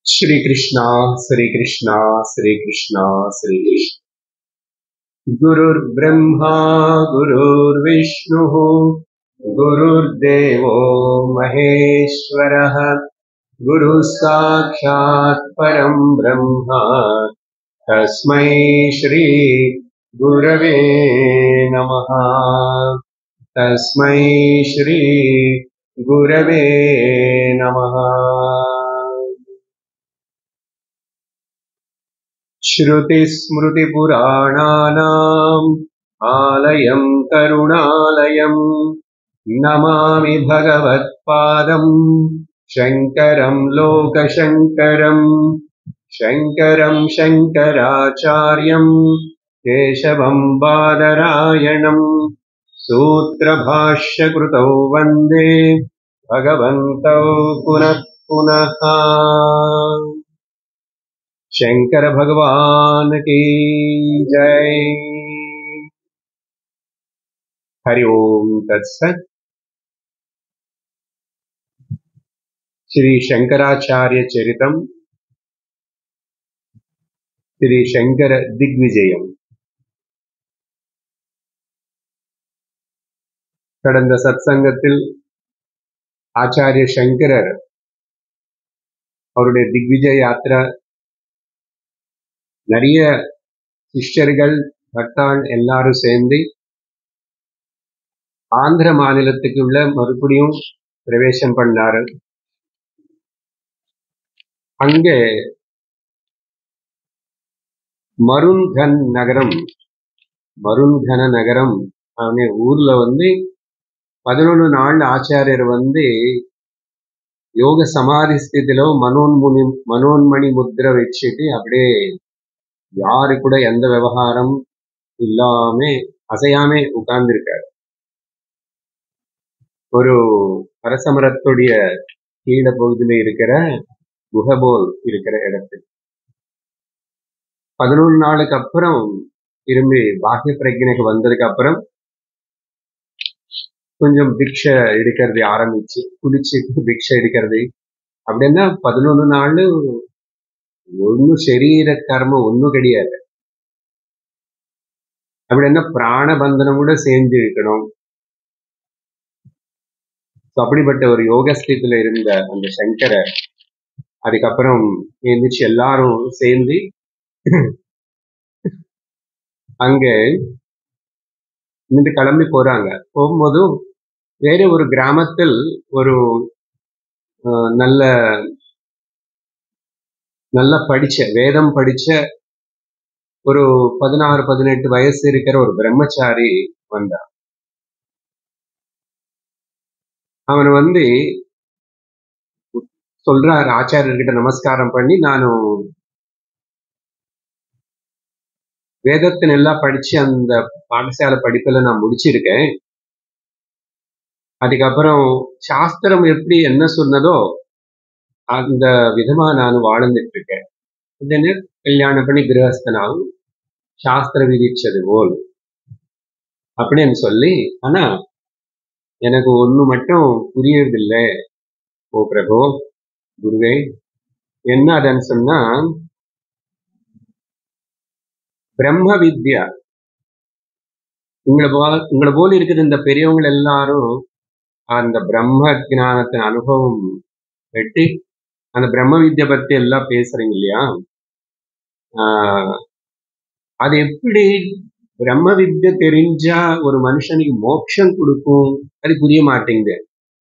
श्री कृष्णा श्री कृष्णा श्री कृष्णा श्री कृष्ण गुरुर्ब्रह्मा गुरुर्विष्णुः गुरुर्देवो महेश्वरः गुरुः साक्षात् परम् ब्रह्म तस्मै श्री गुरवे नमः तस्मै श्री गुरवे नमः श्रुतिस्मृतिपुराणानाम् आलयम् करुणालयम् नमामि भगवत्पादम् शङ्करम् लोकशङ्करम् शङ्करम् शङ्कराचार्यम् केशवम् बादरायणम् सूत्रभाष्यकृतौ वन्दे भगवन्तौ पुनः पुनः शंकर भगवान की जय हरि ओम तत्सत श्री शंकराचार्य चरितम श्री शंकर திக்விஜயம் கடந்த சத்சங்கத்தில் ஆச்சாரிய சங்கரர் அவருடைய திக்விஜய யாத்திரா நிறைய சிஷ்யர்கள் பக்தாள் எல்லாரும் சேர்ந்து ஆந்திர மாநிலத்துக்கு உள்ள மறுபடியும் பிரவேசம் பண்ணாரு அங்கே மருண்கன் நகரம் மருண்கன நகரம் அவனே ஊர்ல வந்து பதினொன்று நாள் ஆச்சாரியர் வந்து யோக சமாதி ஸ்திதிలో మనోన్ముని మనోన్మణి ముద్ర வச்சுட்டு அப்படியே யாரு கூட எந்த விவகாரம் இல்லாம அசையாம உட்கார்ந்திருக்காரு ஒரு அரசமரத்துடைய கீழ பகுதியில இருக்கிற குஹபோல் இருக்கிற இடத்தில் பதினொன்று நாளுக்கு அப்புறம் திரும்பி பாக்கிய பிரஜனைக்கு வந்ததுக்கு அப்புறம் கொஞ்சம் பிக்ஷை எடுக்கிறது ஆரம்பிச்சு குளிச்சு பிக்ஷை எடுக்கிறது அப்படின்னா பதினொன்று நாள் ஒன்னும் சரீர கர்மம் ஒன்றும் கிடையாது அப்படின்னா பிராண பந்தனம் கூட சேர்ந்து இருக்கணும் அப்படிப்பட்ட ஒரு யோகஸ்தித்துல இருந்த அந்த சங்கரை அதுக்கப்புறம் எழுந்திரிச்சு எல்லாரும் சேர்ந்து அங்க இருந்து கிளம்பி போறாங்க போகும்போதும் வேற ஒரு கிராமத்தில் ஒரு நல்ல நல்லா படிச்ச வேதம் படிச்ச ஒரு பதினாறு பதினெட்டு வயசு இருக்கிற ஒரு பிரம்மச்சாரி வந்தான் அவன் வந்து சொல்றாரு ஆச்சாரியர்கிட்ட நமஸ்காரம் பண்ணி நானும் வேதத்தின் எல்லாம் படிச்சு அந்த பாடசாலை படிப்புல நான் முடிச்சிருக்கேன் அதுக்கப்புறம் சாஸ்திரம் எப்படி என்ன சொன்னதோ அந்த விதமா நான் வாழ்ந்துட்டு இருக்கேன் உடனே கல்யாணம் பண்ணி கிரகஸ்தனாகும் சாஸ்திர விதிச்சது போல் அப்படின்னு சொல்லி ஆனா எனக்கு ஒண்ணு மட்டும் புரியறதில்லை ஓ பிரபு குருவே என்ன அதுன்னு சொன்னா பிரம்ம வித்யா உங்களை போல உங்களை போல இருக்கிற இந்த பெரியவங்க எல்லாரும் அந்த பிரம்ம ஜானத்தின் அனுபவம் வெட்டி அந்த பிரம்ம வித்யா பத்தி எல்லாம் பேசுறீங்க இல்லையா அது எப்படி பிரம்ம வித்ய தெரிஞ்சா ஒரு மனுஷனுக்கு மோட்சம் கொடுக்கும் அது புரிய மாட்டேங்குது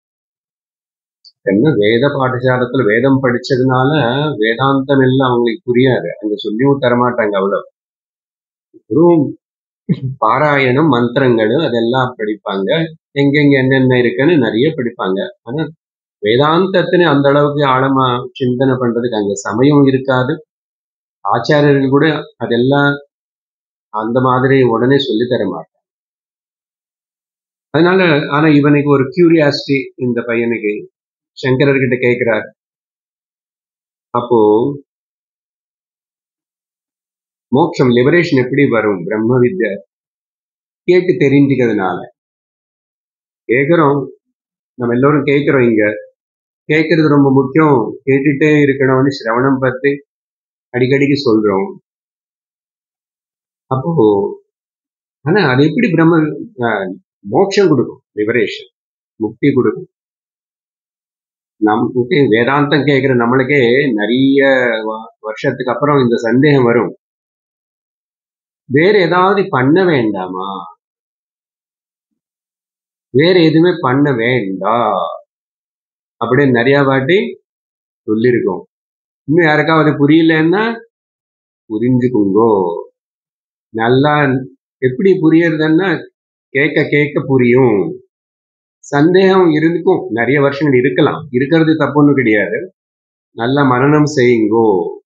என்ன வேத பாடசாலத்துல வேதம் படிச்சதுனால வேதாந்தம் எல்லாம் அவங்களுக்கு புரியாது அங்க சொல்லியும் தரமாட்டாங்க அவ்வளவு வெறும் பாராயணம் மந்திரங்கள் அதெல்லாம் படிப்பாங்க எங்கெங்க என்னென்ன இருக்குன்னு நிறைய படிப்பாங்க ஆனா வேதாந்தத்தினை அந்த அளவுக்கு ஆழமா சிந்தனை பண்றதுக்கு அங்க சமயம் இருக்காது ஆச்சாரியர்கள் கூட அதெல்லாம் அந்த மாதிரி உடனே சொல்லி தர மாட்டாங்க அதனால ஆனா இவனுக்கு ஒரு கியூரியாசிட்டி இந்த பையனுக்கு சங்கரர்கிட்ட கேட்கிறார் அப்போ மோட்சம் லிபரேஷன் எப்படி வரும் பிரம்ம வித்ய கேட்டு தெரிஞ்சுக்கிறதுனால கேட்கிறோம் நம்ம எல்லோரும் கேட்கிறோம் இங்க கேட்கறது ரொம்ப முக்கியம் கேட்டுட்டே இருக்கணும்னு சிரவணம் பத்தி அடிக்கடிக்கு சொல்றோம் அப்போ ஆனா அது எப்படி பிரம்ம ஆஹ், மோட்சம் கொடுக்கும் லிபரேஷன் முக்தி கொடுக்கும் நமக்கு வேதாந்தம் கேட்கிற நம்மளுக்கே நிறைய வ- வருஷத்துக்கு அப்புறம் இந்த சந்தேகம் வரும் வேற ஏதாவது பண்ண வேண்டாமா வேற எதுவுமே பண்ண வேண்டாம் அப்படின்னு நிறைய வாட்டி சொல்லியிருக்கோம் இன்னும் யாருக்காவது புரியலன்னா புரிஞ்சுக்குங்கோ நல்லா எப்படி புரியறதுன்னா கேட்க கேட்க புரியும் சந்தேகம் இருக்கும் நிறைய வருஷங்கள் இருக்கலாம் இருக்கிறது தப்புன்னு கிடையாது நல்ல மரணம் செய்யுங்கோ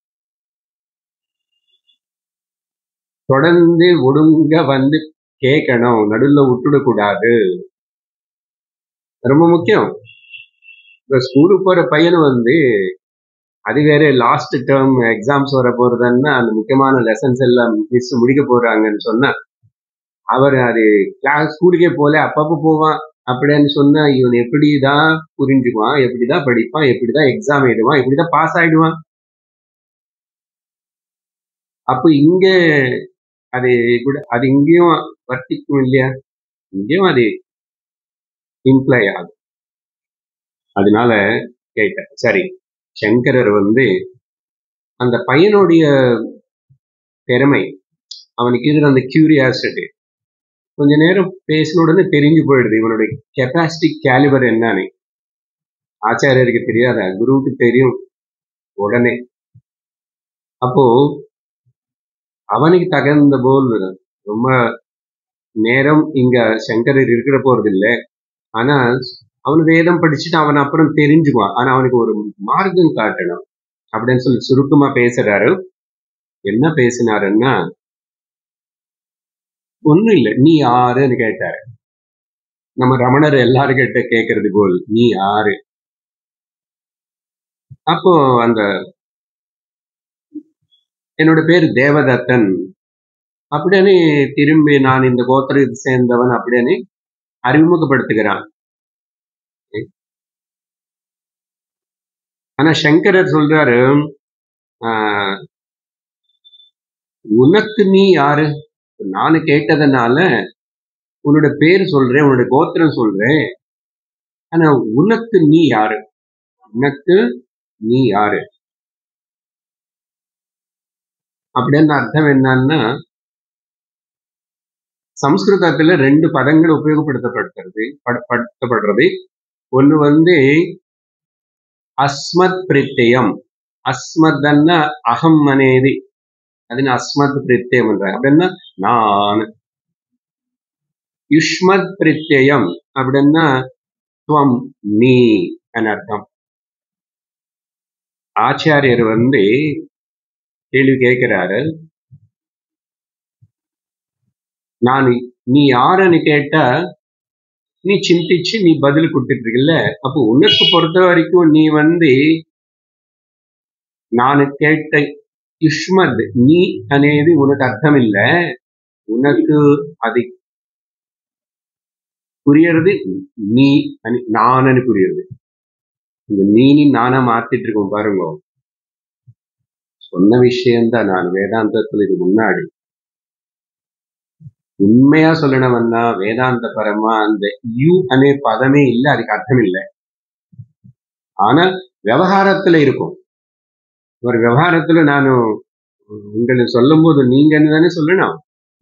தொடர்ந்து ஒடுங்க வந்து கேட்கணும் நடுவுல விட்டுடக்கூடாது ரொம்ப முக்கியம் இப்ப ஸ்கூலுக்கு போற பையன் வந்து அது வேற லாஸ்ட் டேர்ம் எக்ஸாம்ஸ் வர போறதுன்னா அந்த முக்கியமான லெசன்ஸ் எல்லாம் மிஸ் முடிக்க போறாங்கன்னு சொன்னா அவர் அது கிளாஸ் ஸ்கூலுக்கே போல அப்பப்போ போவான் அப்படின்னு சொன்னா இவன் எப்படிதான் புரிஞ்சுக்குவான் எப்படிதான் படிப்பான் எப்படிதான் எக்ஸாம் எழுதுவான் எப்படிதான் பாஸ் ஆயிடுவான் அப்போ இங்க அது கூட அது இங்கேயும் வர்த்திக்கும் இல்லையா இங்கேயும் அது இம்ப்ளை ஆகும் அதனால கேட்டேன் சரி சங்கரர் வந்து அந்த பையனுடைய திறமை அவனுக்கு இருக்கிற அந்த கியூரியாசிட்டி கொஞ்ச நேரம் பேசின உடனே தெரிஞ்சு போயிடுது இவனுடைய கெப்பாசிட்டி கேலிபர் என்னன்னு ஆச்சாரியருக்கு தெரியாத குருவுக்கு தெரியும் உடனே அப்போ அவனுக்கு தகுந்த போல் ரொம்ப நேரம் இங்க சங்கரர் இருக்கிற போறது இல்லை ஆனா அவன் வேதம் படிச்சுட்டு அவன் அப்புறம் தெரிஞ்சுக்குவான் ஆனா அவனுக்கு ஒரு மார்க்கம் காட்டணும் அப்படின்னு சொல்லி சுருக்கமா பேசுறாரு என்ன பேசினாருன்னா ஒண்ணும் இல்லை நீ யாருன்னு கேட்டாரு நம்ம ரமணர் எல்லாரும் கிட்ட கேட்கறது போல் நீ யாரு அப்போ அந்த என்னோட பேர் தேவதத்தன் அப்படின்னு திரும்பி நான் இந்த கோத்திரத்தை சேர்ந்தவன் அப்படின்னு அறிமுகப்படுத்துகிறான் ஆனா சங்கரர் சொல்றாரு ஆஹ், உனக்கு நீ யாரு நானு கேட்டதுனால உன்னோட பேர் சொல்றேன் உன்னோட கோத்திரம் சொல்றேன் ஆனா உனக்கு நீ யாரு உனக்கு நீ யாரு அப்படின்னு அர்த்தம் என்னன்னா சம்ஸ்கிருதத்துல ரெண்டு பதங்கள் உபயோகப்படுத்தப்படுகிறது பட- படுத்தப்படுறது ஒண்ணு வந்து அஸ்மத் பிரத்யம் அஸ்மத்னா அகம் అనేది அதுன்னு அஸ்மத் பிரத்யம் பண்றாங்க அப்படின்னா நான் யுஷ்மத் பிரத்யம் அப்படின்னா துவம் நீ అని அர்த்தம் ஆச்சாரியர் வந்து கேள்வி கேட்கிறாரு நான் நீ யாருன்னு கேட்டா நீ சிந்திச்சு நீ பதில் கொடுத்துட்டு இருக்கல அப்போ உனக்கு பொறுத்த வரைக்கும் நீ வந்து நான் கேட்ட யுஷ்மத் நீ అనేది உனக்கு அர்த்தம் இல்ல உனக்கு அது புரியறது நீ అని நான் అని புரியுது இந்த நீனி நானா மாத்திட்டு இருக்கோம் பாருங்க சொன்ன விஷயம்தான் நான் வேதாந்தத்துல இது முன்னாடி உண்மையா சொல்லணும்னா வேதாந்த பரமா அந்த யூ அనే பதமே இல்ல அதுக்கு அர்த்தம் இல்ல ஆனா விவகாரத்துல இருக்கும் ஒரு விவகாரத்துல நான் உங்களை சொல்லும் போது நீங்கன்னு தானே சொல்லணும்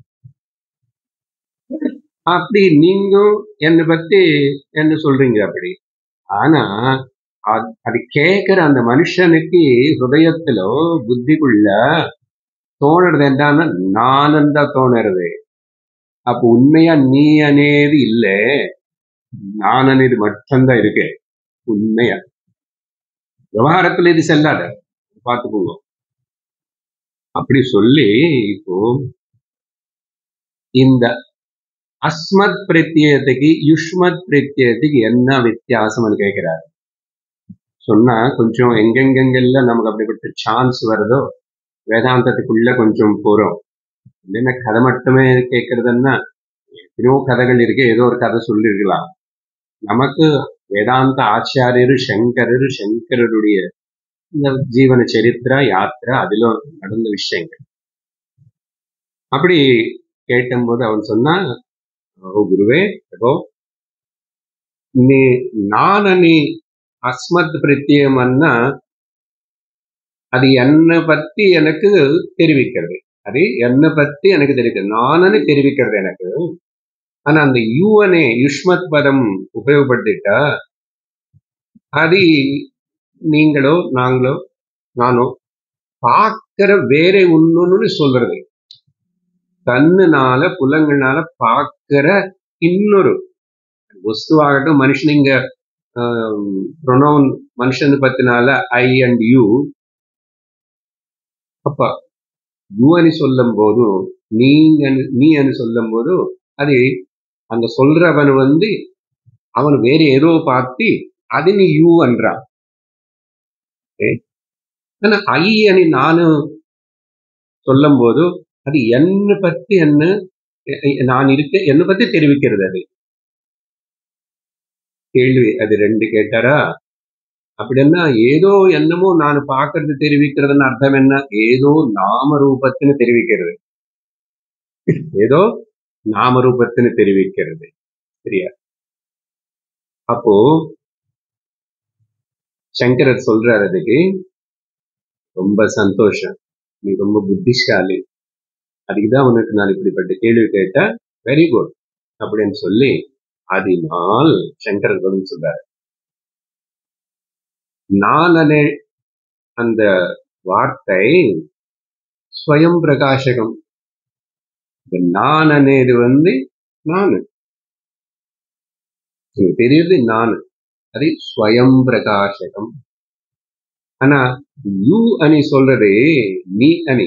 அப்படி நீங்க என்னை பத்தி என்ன சொல்றீங்க அப்படி ஆனா அது அது கேட்கிற அந்த மனுஷனுக்கு ஹிருதயத்துல புத்திக்குள்ள தோணுறது என்னன்னா நானும் தான் தோணுறது அப்ப உண்மையா நீ అనేది இல்ல நான் అనేది மட்டும்தான் இருக்கு உண்மையா விவகாரத்துல இது செல்லாத பார்த்துக்கோங்க அப்படி சொல்லி இப்போ இந்த அஸ்மத் பிரத்யத்துக்கு யுஷ்மத் பிரத்யத்துக்கு என்ன வித்தியாசம்னு கேட்கிறாரு சொன்னா கொஞ்சம் எங்கெங்கெங்கெல்லாம் நமக்கு அப்படிப்பட்ட சான்ஸ் வருதோ வேதாந்தத்துக்குள்ள கொஞ்சம் போறோம் இல்லைன்னா கதை மட்டுமே கேட்கறதுன்னா எத்தனையோ கதைகள் இருக்கு ஏதோ ஒரு கதை சொல்லிருக்கலாம் நமக்கு வேதாந்த ஆச்சாரியரு சங்கரரு சங்கரருடைய இந்த ஜீவன சரித்திர யாத்திரை அதில் நடந்த விஷயங்கள் அப்படி கேட்டபோது அவன் சொன்னான் ஓ குருவே ஏதோ நீ நானனி அஸ்மத் பிரத்யேகம்னா அது என்னை பத்தி எனக்கு தெரிவிக்கிறது அது என்னை பத்தி எனக்கு தெரிவிக்கிறது நானனு தெரிவிக்கிறது எனக்கு ஆனா அந்த யூவனே யுஷ்மத் பதம் உபயோகப்படுத்திட்டா அது நீங்களோ நாங்களோ நானோ பார்க்கிற வேற ஒண்ணுன்னு சொல்றது கண்ணுனால புலங்கள்னால பார்க்கிற இன்னொரு வஸ்துவாகட்டும் மனுஷன் இங்க ப்ரொனவுன் மனுஷன் பத்தினால ஐ அண்ட் யூ அப்ப யூ అని சொல்லும் போது நீங்க நீ అని சொல்லும் போது அது அந்த சொல்றவன் வந்து அவன் வேற ஏதோ பார்த்து அது நீ யூ என்றான் ஆனா ஐ అని நானு சொல்லும் போது அது என்ன பத்தி என்ன நான் இருக்க என்னை பத்தி தெரிவிக்கிறது அது கேள்வி அது ரெண்டு கேட்டாரா அப்படின்னா ஏதோ என்னமோ நான் பார்க்கறது தெரிவிக்கிறதுன்னு அர்த்தம் என்ன ஏதோ நாம ரூபத்தின்னு தெரிவிக்கிறது ஏதோ நாம ரூபத்தின்னு தெரிவிக்கிறது சரியா அப்போ சங்கரர் சொல்றாரு அதுக்கு ரொம்ப சந்தோஷம் நீ ரொம்ப புத்திசாலி அதுக்குதான் உனக்கு நான் இப்படிப்பட்ட கேள்வி கேட்டா வெரி குட் அப்படின்னு சொல்லி அதனால் சங்கரர் பதில் சொல்றாரு நான் அந்த வார்த்தை ஸ்வயம் பிரகாசகம் நான் అనేది வந்து நான் தெரியுது நான் அது ஸ்வயம் பிரகாசகம் ஆனா யூ అని சொல்றது நீ అని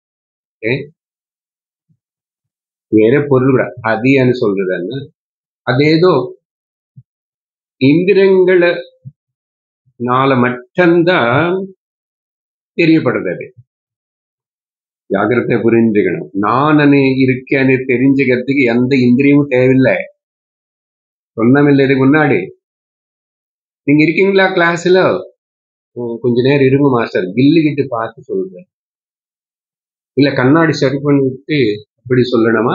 வேற பொருள் கூட அதி అని சொல்றதுன்னு அதேதோ இந்திரங்களை நாள மட்டும்தான் தெரியப்படுறது அது ஜாகிரதை புரிஞ்சுக்கணும் நான் அணி இருக்கேன்னு தெரிஞ்சுக்கிறதுக்கு எந்த இந்திரியமும் தேவையில்லை சொன்னமில்லை இதுக்கு முன்னாடி நீங்க இருக்கீங்களா கிளாஸ்ல கொஞ்ச நேரம் இருங்க மாஸ்டர் கில்லு கிட்ட பார்த்து சொல்றேன் இல்ல கண்ணாடி சரி பண்ணிட்டு அப்படி சொல்லணுமா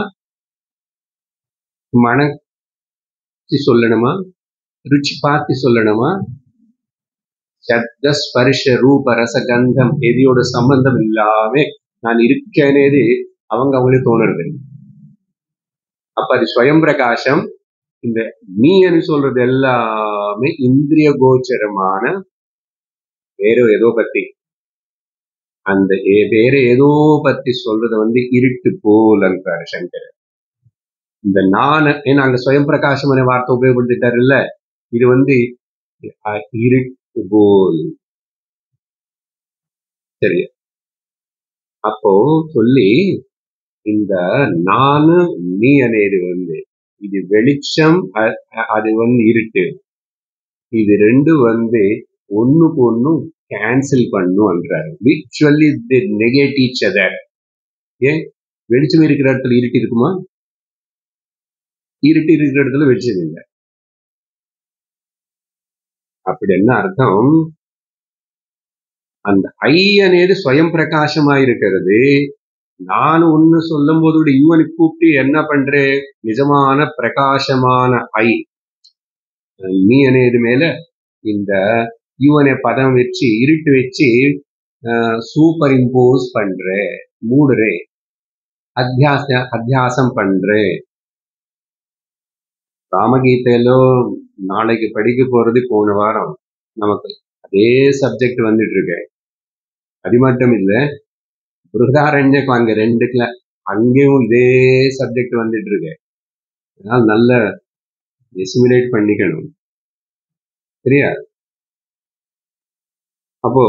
மனச்சு சொல்லணுமா ருச்சி பார்த்து சொல்லணுமா சப்த ஸ்பர்ஷ ரூப ரசகந்தம் எதையோட சம்பந்தம் இல்லாம நான் இருக்கேனேது அவங்க அவங்களே தோணுறது அப்ப அது ஸ்வயம் பிரகாசம் இந்த நீன்னு சொல்றது எல்லாமே இந்திரிய கோச்சரமான வேற ஏதோ பத்தி அந்த வேற ஏதோ பத்தி சொல்றத வந்து இருட்டு போலன்றாரு சங்கர் இந்த நான் ஏன்னா அங்க ஸ்வயம் பிரகாசம் வார்த்தை உபயோகப்படுத்திட்டாரு இல்ல இது வந்து இருட்டு போல் சரி அப்போ சொல்லி இந்த நானு நீ అనేది வந்து இது வெளிச்சம் அது வந்து இருட்டு இது ரெண்டு வந்து ஒண்ணுக்கு ஒன்னும் கேன்சல் பண்ணும் என்றாரு visually the negate each other ஏன் வெளிச்சம் இருக்கிற இடத்துல இருட்டு இருக்குமா இருட்டு இருக்கிற இடத்துல வெளிச்சம் இல்லை அப்படி என்ன அர்த்தம் அந்த ஐ అనేది ஸ்வயம் பிரகாசமா இருக்கிறது நான் ஒன்னு சொல்லும் போது யூவனை கூப்பிட்டு என்ன பண்ற நிஜமான பிரகாசமான ஐ நீ అనేది மேல இந்த யூவனை பதம் வச்சு இருட்டு வச்சு சூப்பர் இம்போஸ் பண்ற மூடுறே அத்தியாச அத்தியாசம் பண்ற ராமகீதையிலோ நாளைக்கு படிக்க போறது போன வாரம் நமக்கு அதே சப்ஜெக்ட் வந்துட்டு இருக்கு அது மட்டும் இல்ல பிருகதாரண்யக்கும் அங்க ரெண்டு கிளா அங்கேயும் இதே சப்ஜெக்ட் வந்துட்டு இருக்கு அதனால நல்ல எசிமுலேட் பண்ணிக்கணும் சரியா அப்போ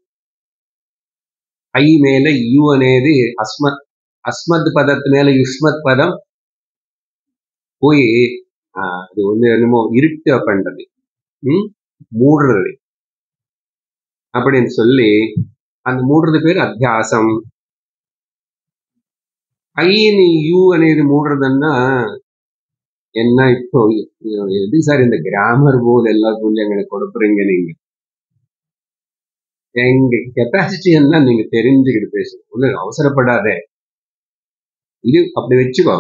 ఐ మేల యు అనేది అస్మత్ అస్మత్ పదத்து மேல யுஷ்மத் பதம் போய் அது வந்து என்னமோ இருட்ட பண்றது ம் மூடுறது அப்படின்னு சொல்லி அந்த మూడుறது పేరు అధ్యాసం ఐని యు అనేది మూడుறதுன்னா என்ன இப்போ எது சார் இந்த கிராமர் போல் எல்லாம் சொல்லி எங்களை கொடுக்குறீங்க நீங்க எங்க கெப்பாசிட்டி எல்லாம் நீங்க தெரிஞ்சுக்கிட்டு பேசுங்க ஒண்ணு அவசரப்படாதே இது அப்படி வச்சுக்கோ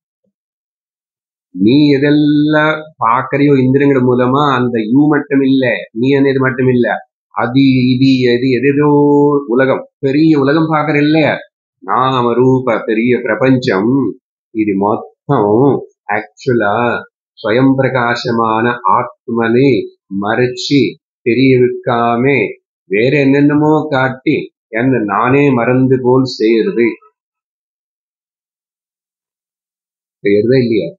நீ எதெல்லாம் பாக்குறியோ இந்திரங்கள் மூலமா அந்த யூ மட்டும் இல்ல நீ అనేది மட்டும் இல்ல அது இது எது எதேதோ உலகம் பெரிய உலகம் பாக்குற இல்ல நாம ரூப பெரிய பிரபஞ்சம் இது மொத்தம் ஆக்சுவலா ஸ்வயம் பிரகாசமான ஆத்மனை மறைச்சு தெரிய வைக்காம வேற என்னென்னமோ காட்டி என்ன நானே மறந்து போல் செய்யறது செய்யறதா இல்லையா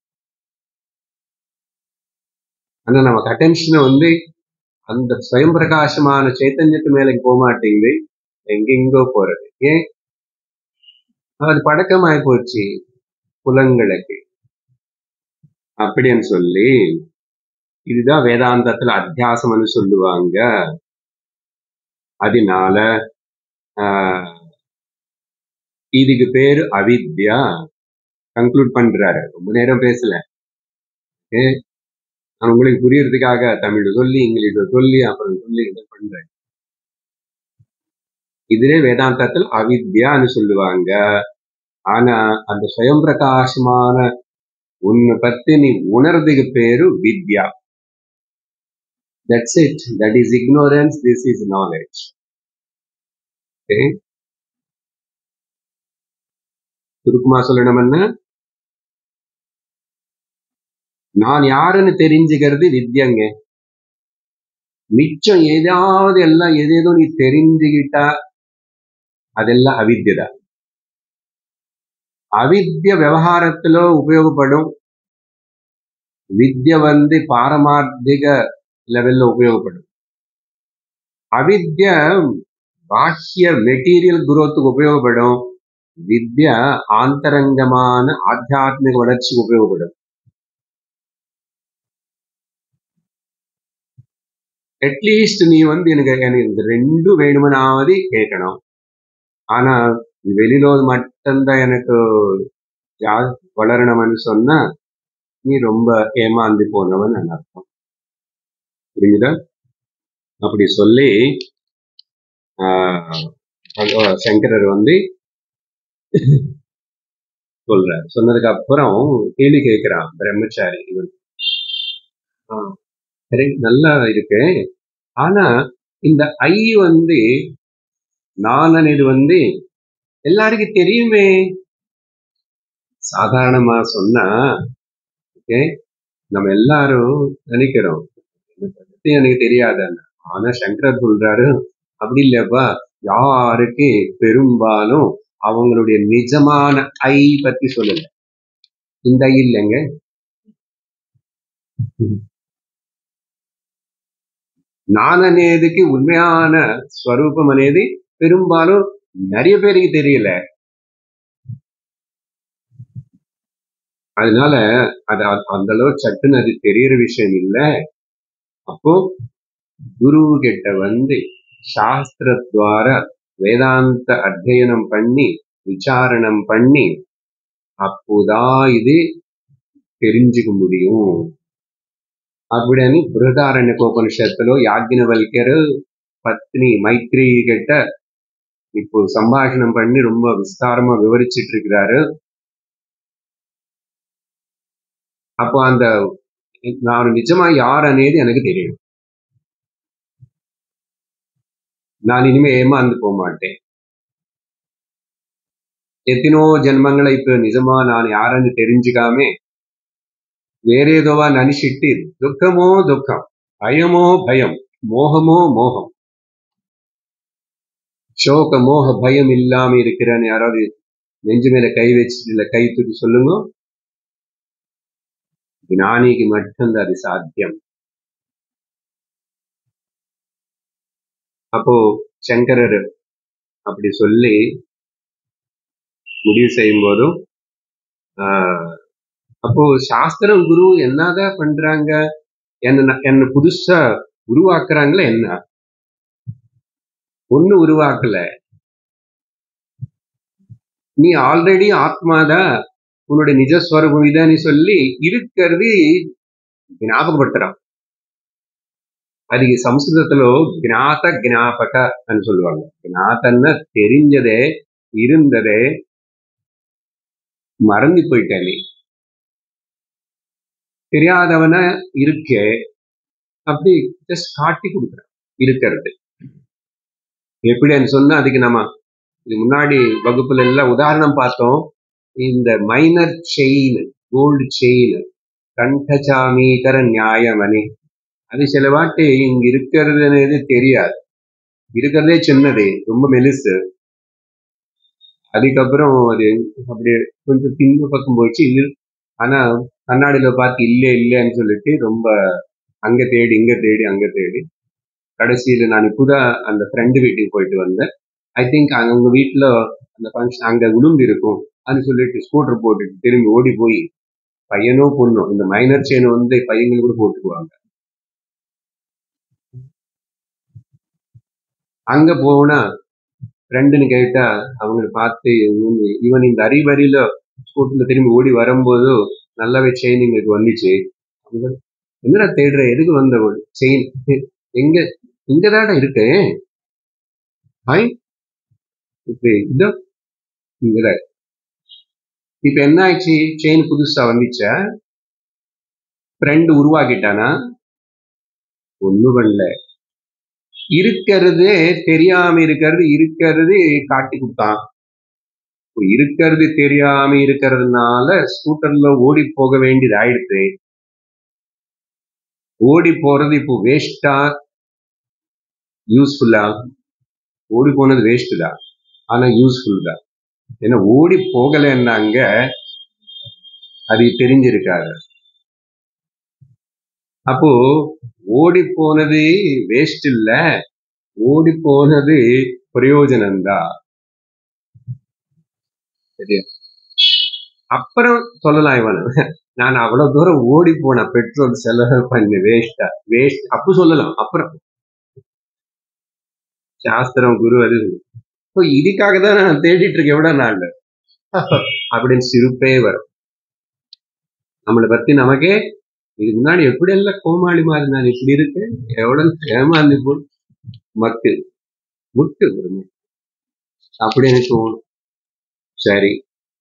ஆனா நமக்கு அட்டென்ஷனை வந்து அந்த ஸ்வயம் பிரகாசமான சைத்தன்யத்து மேல போக மாட்டேங்குது எங்கெங்கோ போறது ஏன் அது பழக்கமாயி போச்சு புலங்களுக்கு அப்படின்னு சொல்லி இதுதான் வேதாந்தத்துல அத்தியாசம்னு சொல்லுவாங்க அதனால ஆஹ், இதுக்கு பேரு அவித்யா கன்க்ளூட் பண்றாரு ரொம்ப நேரம் பேசல ஏ, நான் உங்களுக்கு புரியறதுக்காக தமிழ் சொல்லி இங்கிலீஷ்ல சொல்லி அப்புறம் சொல்லி இதை பண்றேன் இதுவே வேதாந்தத்தில் அவித்யான்னு சொல்லுவாங்க ஆனா அந்த ஸ்வயம் பிரகாசமான உன்னை பத்தி நீ உணர்றதுக்கு பேரு வித்யா that's it that is ignorance this is knowledge சுருக்கமா சொல்லணும்னா நான் யாருன்னு தெரிஞ்சுக்கிறது வித்யங்க மிச்சம் ஏதாவது எல்லாம் எதேதோ நீ தெரிஞ்சுக்கிட்டா அதெல்லாம் அவித்யதா அவித்ய விவகாரத்துல உபயோகப்படும் வித்ய வந்து பாரமார்த்திக லெவல்ல உபயோகப்படும் அவித்ய பாஹ்ய மெட்டீரியல் குரோத்துக்கு உபயோகப்படும் வித்யா ஆந்தரங்கமான ஆத்தியாத்மிக வளர்ச்சிக்கு உபயோகப்படும் அட்லீஸ்ட் நீ வந்து எனக்கு எனக்கு இந்த ரெண்டும் வேணுமனாவது கேட்கணும் ஆனா வெளியில மட்டும்தான் எனக்கு ஜா- வளரணும்னு சொன்னா நீ ரொம்ப ஏமாந்து போனவன் அர்த்தம் புரியுதா அப்படி சொல்லி ஆஹ், பகவ- சங்கரர் வந்து சொல்றார் சொன்னதுக்கு அப்புறம் கேள்வி கேட்கிறான் பிரம்மச்சாரி இவன் ஆ, சரி நல்லா இருக்கு ஆனா இந்த ஐ வந்து நான் இது வந்து எல்லாருக்கும் தெரியுமே சாதாரணமா சொன்னா okay, நம்ம எல்லாரும் நினைக்கிறோம் இதை பத்தி எனக்கு தெரியாதுன்னு ஆனா சங்கரர் சொல்றாரு அப்படி இல்லப்பா யாருக்கு பெரும்பாலும் அவங்களுடைய நிஜமான ஐ பத்தி சொல்லல இந்த ஐ இல்லைங்க நான் అనేదికి உண்மையான ஸ்வரூபம் అనేది பெரும்பாலும் நிறைய பேருக்கு தெரியல அதனால அது அ- அந்த அளவு சட்டுன்னு அது தெரியற விஷயம் இல்ல அப்போ குரு கிட்ட வந்து சாஸ்திரத்வார வேதாந்த அத்தியனம் பண்ணி விசாரணம் பண்ணி அப்போதான் இது தெரிஞ்சுக்க முடியும் அப்படின்னு బృహదారణ్య ఉపనిషత్తులో యాజ్ఞవల్క్యరు பத்னி மைத்ரி கிட்ட இப்போ சம்பாஷணம் பண்ணி ரொம்ப விஸ்தாரமா விவரிச்சிட்டு இருக்கிறாரு அப்போ அந்த நான் நிஜமா யார் అనేది எனக்கு தெரியும் நான் இனிமே ஏமாந்து போக மாட்டேன் எத்தனோ ஜென்மங்களை இப்ப நிஜமா நான் யாருன்னு தெரிஞ்சுக்காம வேறேதோவா நினைச்சிட்டு துக்கமோ துக்கம் பயமோ பயம் மோகமோ மோகம் சோக மோக பயம் இல்லாம இருக்கிறேன்னு யாராவது நெஞ்சு மேல கை வச்சுட்டு இல்ல கை தூக்கி சொல்லுங்க ஞானிக்கு மட்டும்தான் அது சாத்தியம் அப்போ சங்கரர் அப்படி சொல்லி முடிவு செய்யும் போதும் ஆஹ், அப்போ சாஸ்திரம் குரு என்னதான் பண்றாங்க என்ன என்ன புதுசா உருவாக்குறாங்களா என்ன ஒண்ணு உருவாக்கல நீ ஆல்ரெடி ஆத்மாதான் உன்னுடைய நிஜஸ்வரூபம் இதான்னு சொல்லி இருக்கிறது ஞாபகப்படுத்துறான் அதுக்கு சம்ஸ்கிருதத்துல ஞாத ஞாபக சொல்லுவாங்க ஞாத்தன்னா தெரிஞ்சதே இருந்ததே மறந்து போயிட்டேன் நீ தெரியாதவன இருக்கே அப்படி ஜஸ்ட் காட்டி கொடுக்குறான் இருக்கிறது எப்படின்னு சொன்னா அதுக்கு நம்ம இது முன்னாடி வகுப்புல எல்லாம் உதாரணம் பார்த்தோம் இந்த மைனர் செயின் கோல்டு செயின் கண்டச்சாமீகர நியாயமணி அது சில வாட்டி இங்க இருக்கிறதுன்னு தெரியாது இருக்கிறதே சின்னது ரொம்ப மெலிசு அதுக்கப்புறம் அது அப்படி கொஞ்சம் பின்பு பக்கம் போச்சு இல்ல ஆனா கண்ணாடியில பார்த்து இல்ல இல்லைன்னு சொல்லிட்டு ரொம்ப அங்க தேடி இங்க தேடி அங்க தேடி கடைசியில நான் இப்போதான் அந்த ஃப்ரெண்டு வீட்டுக்கு போயிட்டு வந்தேன் ஐ திங்க் அவங்க வீட்டுல அந்த ஃபங்க்ஷன் அங்க உளுந்து இருக்கும் அது சொல்லிட்டு ஸ்கூட்டர் போட்டுட்டு திரும்பி ஓடி போய் பையனோ பொண்ணோ இந்த மைனர் செயின் வந்து பையன்கள் கூட போட்டுக்குவாங்க அங்க போனா ஃப்ரெண்டுன்னு கேட்டா அவங்களை பார்த்து இவன் இவன் இந்த அறிவறியில ஸ்கூட்டர்ல திரும்பி ஓடி வரும்போது நல்லாவே செயின் இங்க வந்துச்சு அவங்க என்னடா தேடுற எதுக்கு வந்த செயின் எங்க இங்கதாடா இருக்கு ஹாய் இப்ப இதோ இங்கதான் இப்ப என்ன ஆயிடுச்சு செயின் புதுசா வந்துச்சா ஃப்ரெண்டு உருவாக்கிட்டானா ஒண்ணும் பண்ணல இருக்கிறது தெரியாம இருக்கிறது இருக்கிறது காட்டி கொடுத்தான் இப்போ இருக்கிறது தெரியாம இருக்கிறதுனால ஸ்கூட்டர்ல ஓடி போக வேண்டியது ஆயிடுச்சு ஓடி போறது இப்போ வேஸ்டா யூஸ்ஃபுல்லா ஓடி போனது வேஸ்ட் தான் ஆனா யூஸ்ஃபுல் தான் ஏன்னா ஓடி போகலைன்னாங்க அது தெரிஞ்சிருக்காரு அப்போ ஓடி போனது வேஸ்ட் இல்ல ஓடி போனது பிரயோஜனம்தான் சரியா அப்புறம் சொல்லலாம் இவன் நான் அவ்வளவு தூரம் ஓடி போன பெட்ரோல் செலவு பண்ணி வேஸ்டா வேஸ்ட் அப்ப சொல்லலாம் அப்புறம் சாஸ்திரம் குரு அது இப்போ இதுக்காக தான் நான் தேடிட்டு இருக்கேன் எவ்வளவு நாள் அப்படின்னு சிரிப்பே வரும் நம்மளை பத்தி நமக்கே இதுக்கு முன்னாடி எப்படி எல்லாம் கோமாளி மாதிரி நான் இப்படி இருக்கு எவ்வளவு ஏமாந்து போ மக்கு முட்டு ஒரு முட்டு. அப்படின்னு தோணும் சரி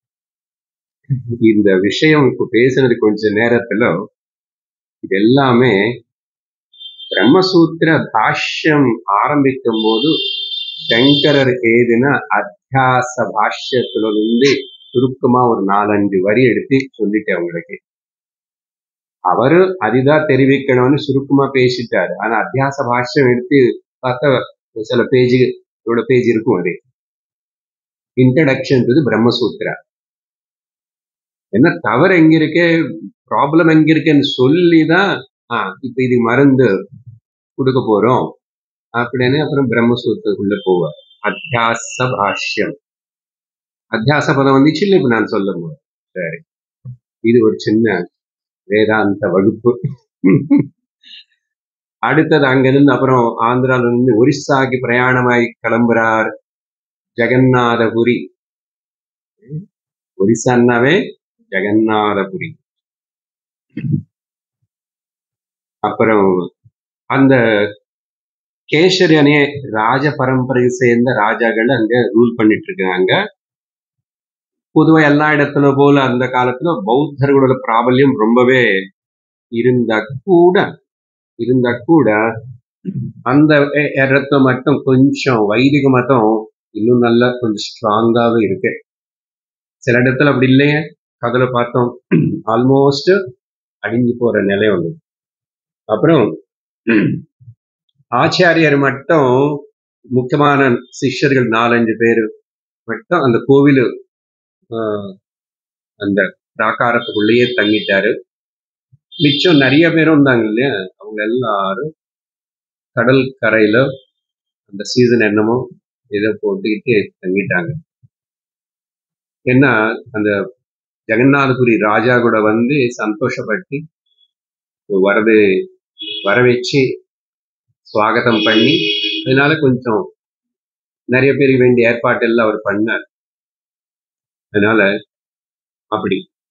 இந்த விஷயம் இப்ப பேசுனது கொஞ்ச நேரத்துல இது எல்லாமே பிரம்மசூத்திர பாஷ்யம் ஆரம்பிக்கும் போது சங்கரர் ஏதின அத்தியாச பாஷ்யத்துல இருந்து சுருக்கமா ஒரு நாலஞ்சு வரி எடுத்து சொல்லிட்டேன் உங்களுக்கு அவரு அதுதான் தெரிவிக்கணும்னு சுருக்கமா பேசிட்டாரு ஆனா அத்தியாச பாஷ்யம் எடுத்து பார்த்தா சில பேஜ் இவ்வளவு பேஜ் இருக்கும் அது இன்ட்ரடக்ஷன் டு பிரம்மசூத்ரா என்ன தவறு எங்க இருக்கு ப்ராப்ளம் எங்க இருக்குன்னு சொல்லிதான் ஆஹ் இப்ப இது மருந்து கொடுக்க போறோம் அப்படின்னு அப்புறம் பிரம்மசூத்திரக்குள்ள போவார் அத்தியாச பாஷ்யம் அத்தியாச பதம் வந்துச்சு இல்லை இப்ப நான் சொல்லும் போது சரி இது ஒரு சின்ன வேதாந்த வகுப்பு அடுத்தது அங்கிருந்து அப்புறம் ஆந்திரால இருந்து ஒரிஸ்ஸாக்கு பிரயாணமாய் கிளம்புறார் ஜெகநாதபுரி ஒரிசான்னாவே ஜெகநாதபுரி அப்புறம் அந்த கேசரி அணைய ராஜ பரம்பரையை சேர்ந்த ராஜாக்கள் அங்க ரூல் பண்ணிட்டு இருக்காங்க பொதுவா எல்லா இடத்துல போல அந்த காலத்துல பௌத்தர்களோட பிராபல்யம் ரொம்பவே இருந்தா கூட இருந்தா கூட அந்த இ- இடத்துல மட்டும் கொஞ்சம் வைதிக மதம் இன்னும் நல்லா கொஞ்சம் ஸ்ட்ராங்காவே இருக்கு சில இடத்துல அப்படி இல்லையே கதையில பார்த்தோம் ஆல்மோஸ்ட் அடிஞ்சு போற நிலை வந்து அப்புறம் ஆச்சாரியர் மட்டும் முக்கியமான சிஷ்யர்கள் நாலஞ்சு பேர் மட்டும் அந்த கோவில் அந்த பிராகாரத்துக்குள்ளேயே தங்கிட்டாரு மிச்சம் நிறைய பேரும் இருந்தாங்க இல்லையா அவங்க எல்லாரும் கடல் கரையில அந்த சீசன் என்னமோ இதை போட்டுக்கிட்டு தங்கிட்டாங்க ஏன்னா அந்த ஜெகநாதபுரி ராஜா கூட வந்து சந்தோஷப்பட்டு வரது வர வச்சு சுவாகதம் பண்ணி அதனால கொஞ்சம் நிறைய பேருக்கு வேண்டிய ஏற்பாட்டு எல்லாம் அவர் பண்ணார் அதனால அப்படி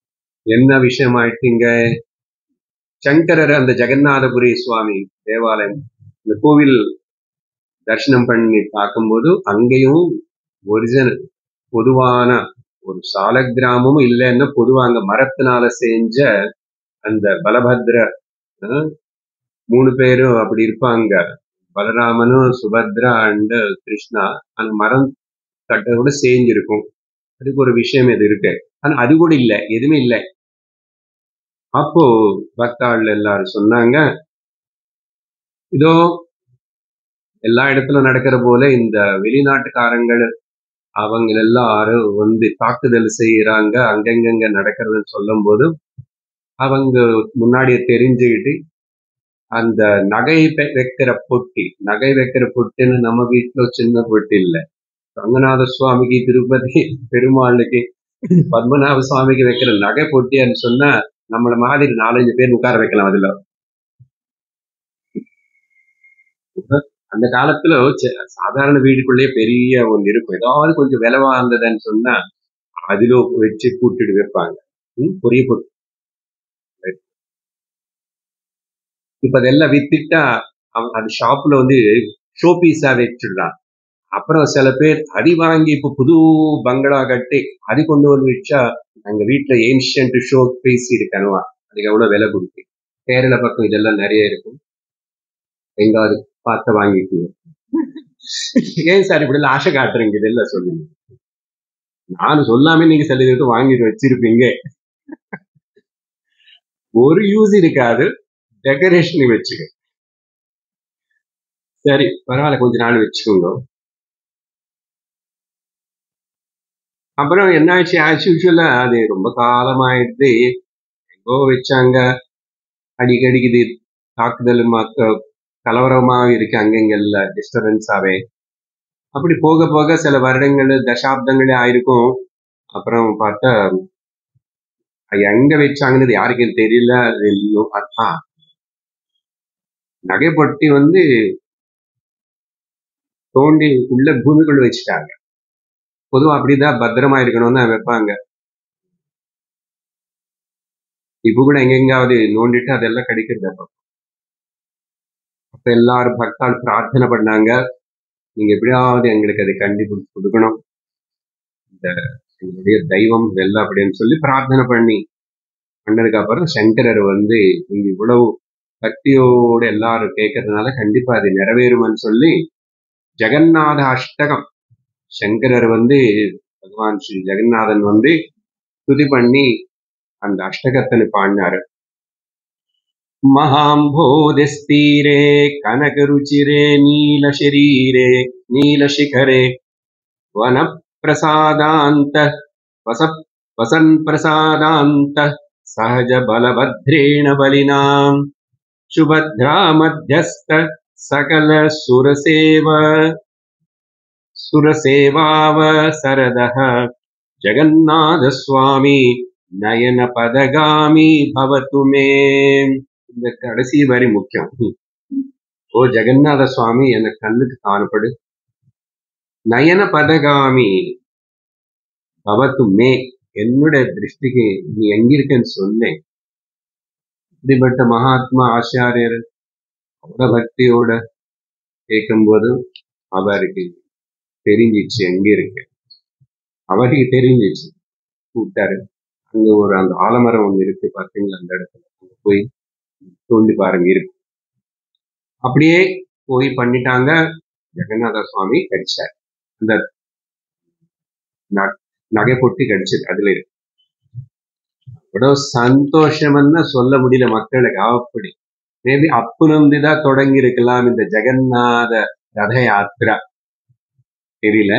என்ன விஷயம் ஆயிட்டீங்க சங்கரர் அந்த ஜெகநாதபுரி சுவாமி தேவாலயம் இந்த கோவில் தரிசனம் பண்ணி பார்க்கும்போது அங்கேயும் ஒரிஜினல் பொதுவான ஒரு சால கிராமமும் இல்லைன்னா பொதுவா அங்க மரத்தினால செஞ்ச அந்த பலபத்ர அஹ், மூணு பேரும் அப்படி இருப்பாங்க பலராமனும் சுபத்ரா அண்ட் கிருஷ்ணா அந்த மரம் கட்டோட சேர்ந்திருக்கும் அதுக்கு ஒரு விஷயம் இது இருக்கு ஆனா அது கூட இல்ல எதுவுமே இல்ல அப்போ பக்தாள் எல்லாரும் சொன்னாங்க இதோ எல்லா இடத்துலயும் நடக்கிற போல இந்த வெளிநாட்டுக்காரங்கள் அவங்க எல்லாரும் வந்து தாக்குதல் செய்யறாங்க அங்கங்கங்க நடக்கிறதுன்னு சொல்லும் போது அவங்க முன்னாடியே தெரிஞ்சுக்கிட்டு அந்த நகை வெ- வைக்கிற பொட்டி நகை வைக்கிற பொட்டின்னு நம்ம வீட்டுல சின்ன பொட்டி இல்ல ரங்கநாத சுவாமிக்கு திருப்பதி பெருமாளுக்கு பத்மநாப சுவாமிக்கு வைக்கிற நகை பொட்டின்னு சொன்னா நம்மள மாதிரி நாலஞ்சு பேர் உட்கார வைக்கலாம் அதுல அந்த காலத்துல சி- சாதாரண வீடுக்குள்ளேயே பெரிய ஒன்று இருக்கும் ஏதாவது கொஞ்சம் விலை வார்ந்ததுன்னு சொன்னா அதுல வச்சு கூட்டிட்டு வைப்பாங்க ம், பெரிய பொட்டி இப்ப அதெல்லாம் வித்துட்டா அவன் அது ஷாப்ல வந்து ஷோ பீஸா வச்சிடுறான் அப்புறம் சில பேர் அடி வாங்கி இப்ப புது பங்களா கட்டி அது கொண்டு வந்து வச்சா அங்க வீட்டுல ஏன்ஷியன்ட் ஷோ பீஸ் இருக்கணுமா அதுக்கு எவ்வளவு விலை கொடுக்கு கேரள பக்கம் இதெல்லாம் நிறைய இருக்கும் எங்காவது பார்த்து வாங்கிக்குவோம் ஏன் சார் இப்படி எல்லாம் ஆசை காட்டுறீங்க இதெல்லாம் சொல்லுங்க நானும் சொல்லாம நீங்க சில இதுக்கு வாங்கிட்டு வச்சிருப்பீங்க ஒரு யூஸ் இருக்காது டெக்கரேஷன் வச்சுக்க சரி பரவாயில்ல கொஞ்ச நாள் வச்சுக்கோங்க அப்புறம் என்னாச்சு ஆஸ் யூஷுவலா அது ரொம்ப காலமாயிடுது எங்கோ வச்சாங்க அடிக்கடிக்கு இது தாக்குதல் மக்க கலவரமா இருக்கு அங்கங்கெல்ல டிஸ்டர்பன்ஸ் ஆவே அப்படி போக போக சில வருடங்கள் தசாப்தங்களே ஆயிருக்கும் அப்புறம் பார்த்தா அது எங்க வச்சாங்கன்னு யாருக்கும் தெரியல அது இன்னும் ஆ, நகைப்பொட்டி வந்து தோண்டி உள்ள பூமிக்குள்ள வச்சுட்டாங்க பொதுவா அப்படிதான் பத்திரமா இருக்கணும்னு தான் வைப்பாங்க இப்ப கூட எங்கெங்காவது நோண்டிட்டு அதெல்லாம் கிடைக்கிறது அப்ப அப்ப எல்லாரும் பக்தால் பிரார்த்தனை பண்ணாங்க நீங்க எப்படியாவது எங்களுக்கு அதை கண்டுபிடிச்சு கொடுக்கணும் இந்த எங்களுடைய தெய்வம் இதெல்லாம் அப்படின்னு சொல்லி பிரார்த்தனை பண்ணி பண்ணதுக்கு அப்புறம் சங்கரர் வந்து நீங்க இவ்வளவு பக்தியோட எல்லாரும் கேட்கறதுனால கண்டிப்பா அது நிறைவேறும்னு சொல்லி ஜெகநாத அஷ்டகம் சங்கரர் வந்து பகவான் ஸ்ரீ ஜெகநாதன் வந்து துதி பண்ணி அந்த அஷ்டகத்தை பாடினாரு महाम्भोधिस्तीरे कनकरुचिरे नीलशरीरे नीलशिखरे वनप्रसादान्त वस वसन्प्रसादान्त सहजबलभद्रेण बलिनाम् सुभद्रा मध्यस्थ सकलसुरसेव सुरसेवावसरदः जगन्नाथस्वामी नयनपदगामी भवतु मे இந்த கடைசி வரி முக்கியம் ஓ ஜெகநாத சுவாமி எனக்கு கண்ணுக்கு காணப்படு நயன பதகாமி பவத்து மே என்னுடைய திருஷ்டிக்கு நீ எங்கிருக்கன்னு சொன்னேன் இப்படிப்பட்ட மகாத்மா ஆச்சாரியர் அவர பக்தியோட கேட்கும்போது அவருக்கு தெரிஞ்சிச்சு எங்க இருக்கு அவருக்கு தெரிஞ்சிச்சு கூப்பிட்டாரு அங்க ஒரு அந்த ஆலமரம் ஒண்ணு இருக்கு பாத்தீங்களா அந்த இடத்துல அங்க போய் தோண்டி பாருங்க இருக்கு அப்படியே போய் பண்ணிட்டாங்க ஜெகநாத சுவாமி கடிச்சார் அந்த ந- நகை பொட்டி கடிச்சது அதுல இருக்கு அவ்வளவு சந்தோஷம்னு சொல்ல முடியல மக்களுக்கு அப்படி மேபி அப்புனந்துதான் தொடங்கி இருக்கலாம் இந்த ஜெகநாத ரத யாத்திரா தெரியல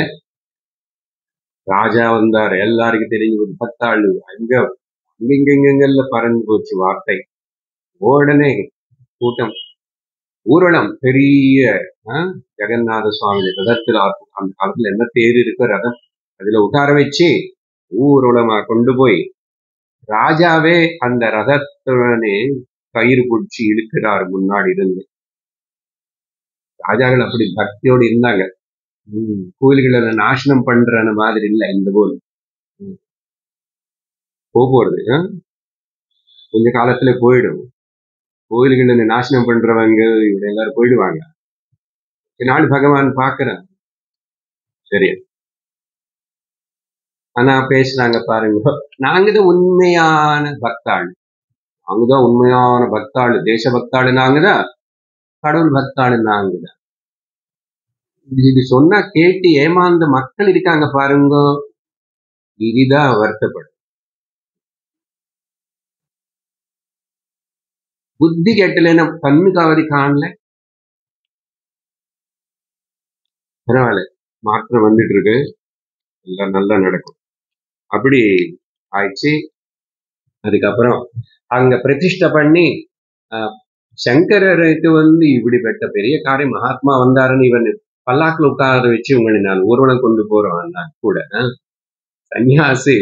ராஜா வந்தார் எல்லாருக்கும் தெரிஞ்சு ஒரு பத்தாளு அங்க அங்கெங்கெங்கெல்ல பறந்து போச்சு வார்த்தை உடனே கூட்டம் ஊர்வலம் பெரிய ஆ, ஜெகநாத சுவாமி ரதத்துல ஆ- அந்த காலத்துல என்ன தேர் இருக்கோ ரதம் அதுல உட்கார வச்சு ஊர்வலமா கொண்டு போய் ராஜாவே அந்த ரதத்துடனே கயிறு பிடிச்சி இழுக்கிறார் முன்னாடி இருந்து ராஜாக்கள் அப்படி பக்தியோடு இருந்தாங்க ம், கோயில்களை நாசனம் பண்ற மாதிரி இல்ல இந்த போல் ம், போக போறது ஆ? கொஞ்ச காலத்துல போயிடும் கோயில்களை நாசனம் பண்றவங்க இவங்க எல்லாரும் போயிடுவாங்க கொஞ்ச நாள் பகவான் பார்க்கறான் சரி ஆனா பேசுறாங்க பாருங்க நாங்க தான் உண்மையான பக்தாள் நாங்க தான் உண்மையான பக்தாள் தேச பக்தாள் நாங்க தான் கடவுள் பக்தாள் நாங்க தான் இது சொன்னா கேட்டு ஏமாந்த மக்கள் இருக்காங்க பாருங்க இதுதான் வருத்தப்படும் புத்தி கெட்டலைன்னா கண்ணு காவதி காணல பரவாயில்ல மாற்றம் வந்துட்டு இருக்கு எல்லாம் நல்லா நடக்கும் அப்படி ஆயிடுச்சு அதுக்கப்புறம் அங்க பிரதிஷ்டை பண்ணி ஆஹ், சங்கரருக்கு வந்து இப்படிப்பட்ட பெரிய காரியம் மகாத்மா வந்தாருன்னு இவன் பல்லாக்குல உட்கார வச்சு உங்களை நான் ஊர்வலம் கொண்டு போறோம் நான் கூட சன்னியாசி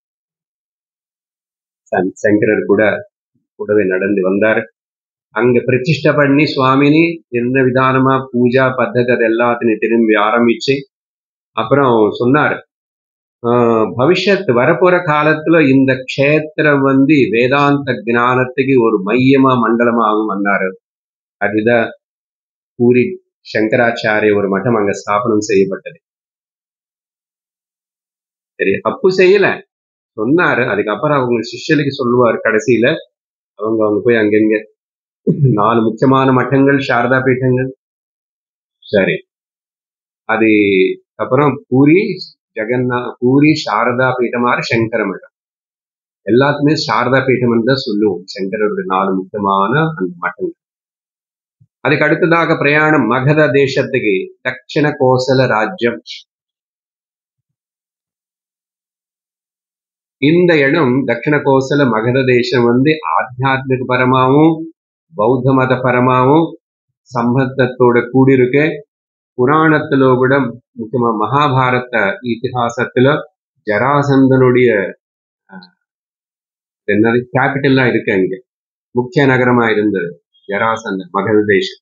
சன்- சங்கரர் கூட கூடவே நடந்து வந்தாரு அங்க பிரதிஷ்டை பண்ணி சுவாமினி என்ன விதானமா பூஜா பத்ததி அது எல்லாத்தையும் திரும்பி ஆரம்பிச்சு அப்புறம் சொன்னார் ஆஹ் பவிஷ்யத் வரப்போற காலத்துல இந்த க்ஷேத்திரம் வந்து வேதாந்த ஞானத்துக்கு ஒரு மையமா மண்டலமா ஆகும் வந்தாரு அதுதான் பூரி சங்கராச்சாரிய ஒரு மட்டம் அங்க ஸ்தாபனம் செய்யப்பட்டது சரி தப்பு செய்யல சொன்னாரு அதுக்கப்புறம் அவங்க சிஷ்யலுக்கு சொல்லுவார் கடைசியில அவங்க அவங்க போய் அங்கங்க நாலு முக்கியமான மட்டங்கள் சாரதா பீட்டங்கள் சரி அது அப்புறம் பூரி ஜெகன்னா பூரி சாரதா பீட்டமாறு சங்கர மட்டம் எல்லாத்துமே சாரதா பீட்டம்னு தான் சொல்லுவோம் சங்கரருடைய நாலு முக்கியமான அந்த மட்டங்கள் அதுக்கு அடுத்ததாக பிரயாணம் மகத தேசத்துக்கு தட்சிண கோசல ராஜ்யம் இந்த இடம் தட்சிண கோசல மகத தேசம் வந்து ஆத்தியாத்மிக பரமாவும் பௌத்த மத பரமாவும் சம்பந்தத்தோட கூடியிருக்கு புராணத்துல கூட முக்கியமா மகாபாரத இதிகாசத்துல ஜராசந்தனுடைய என்னது கேபிட்டல்லாம் இருக்கு அங்க முக்கிய நகரமா இருந்தது ஜராசந்தன் மகத தேசம்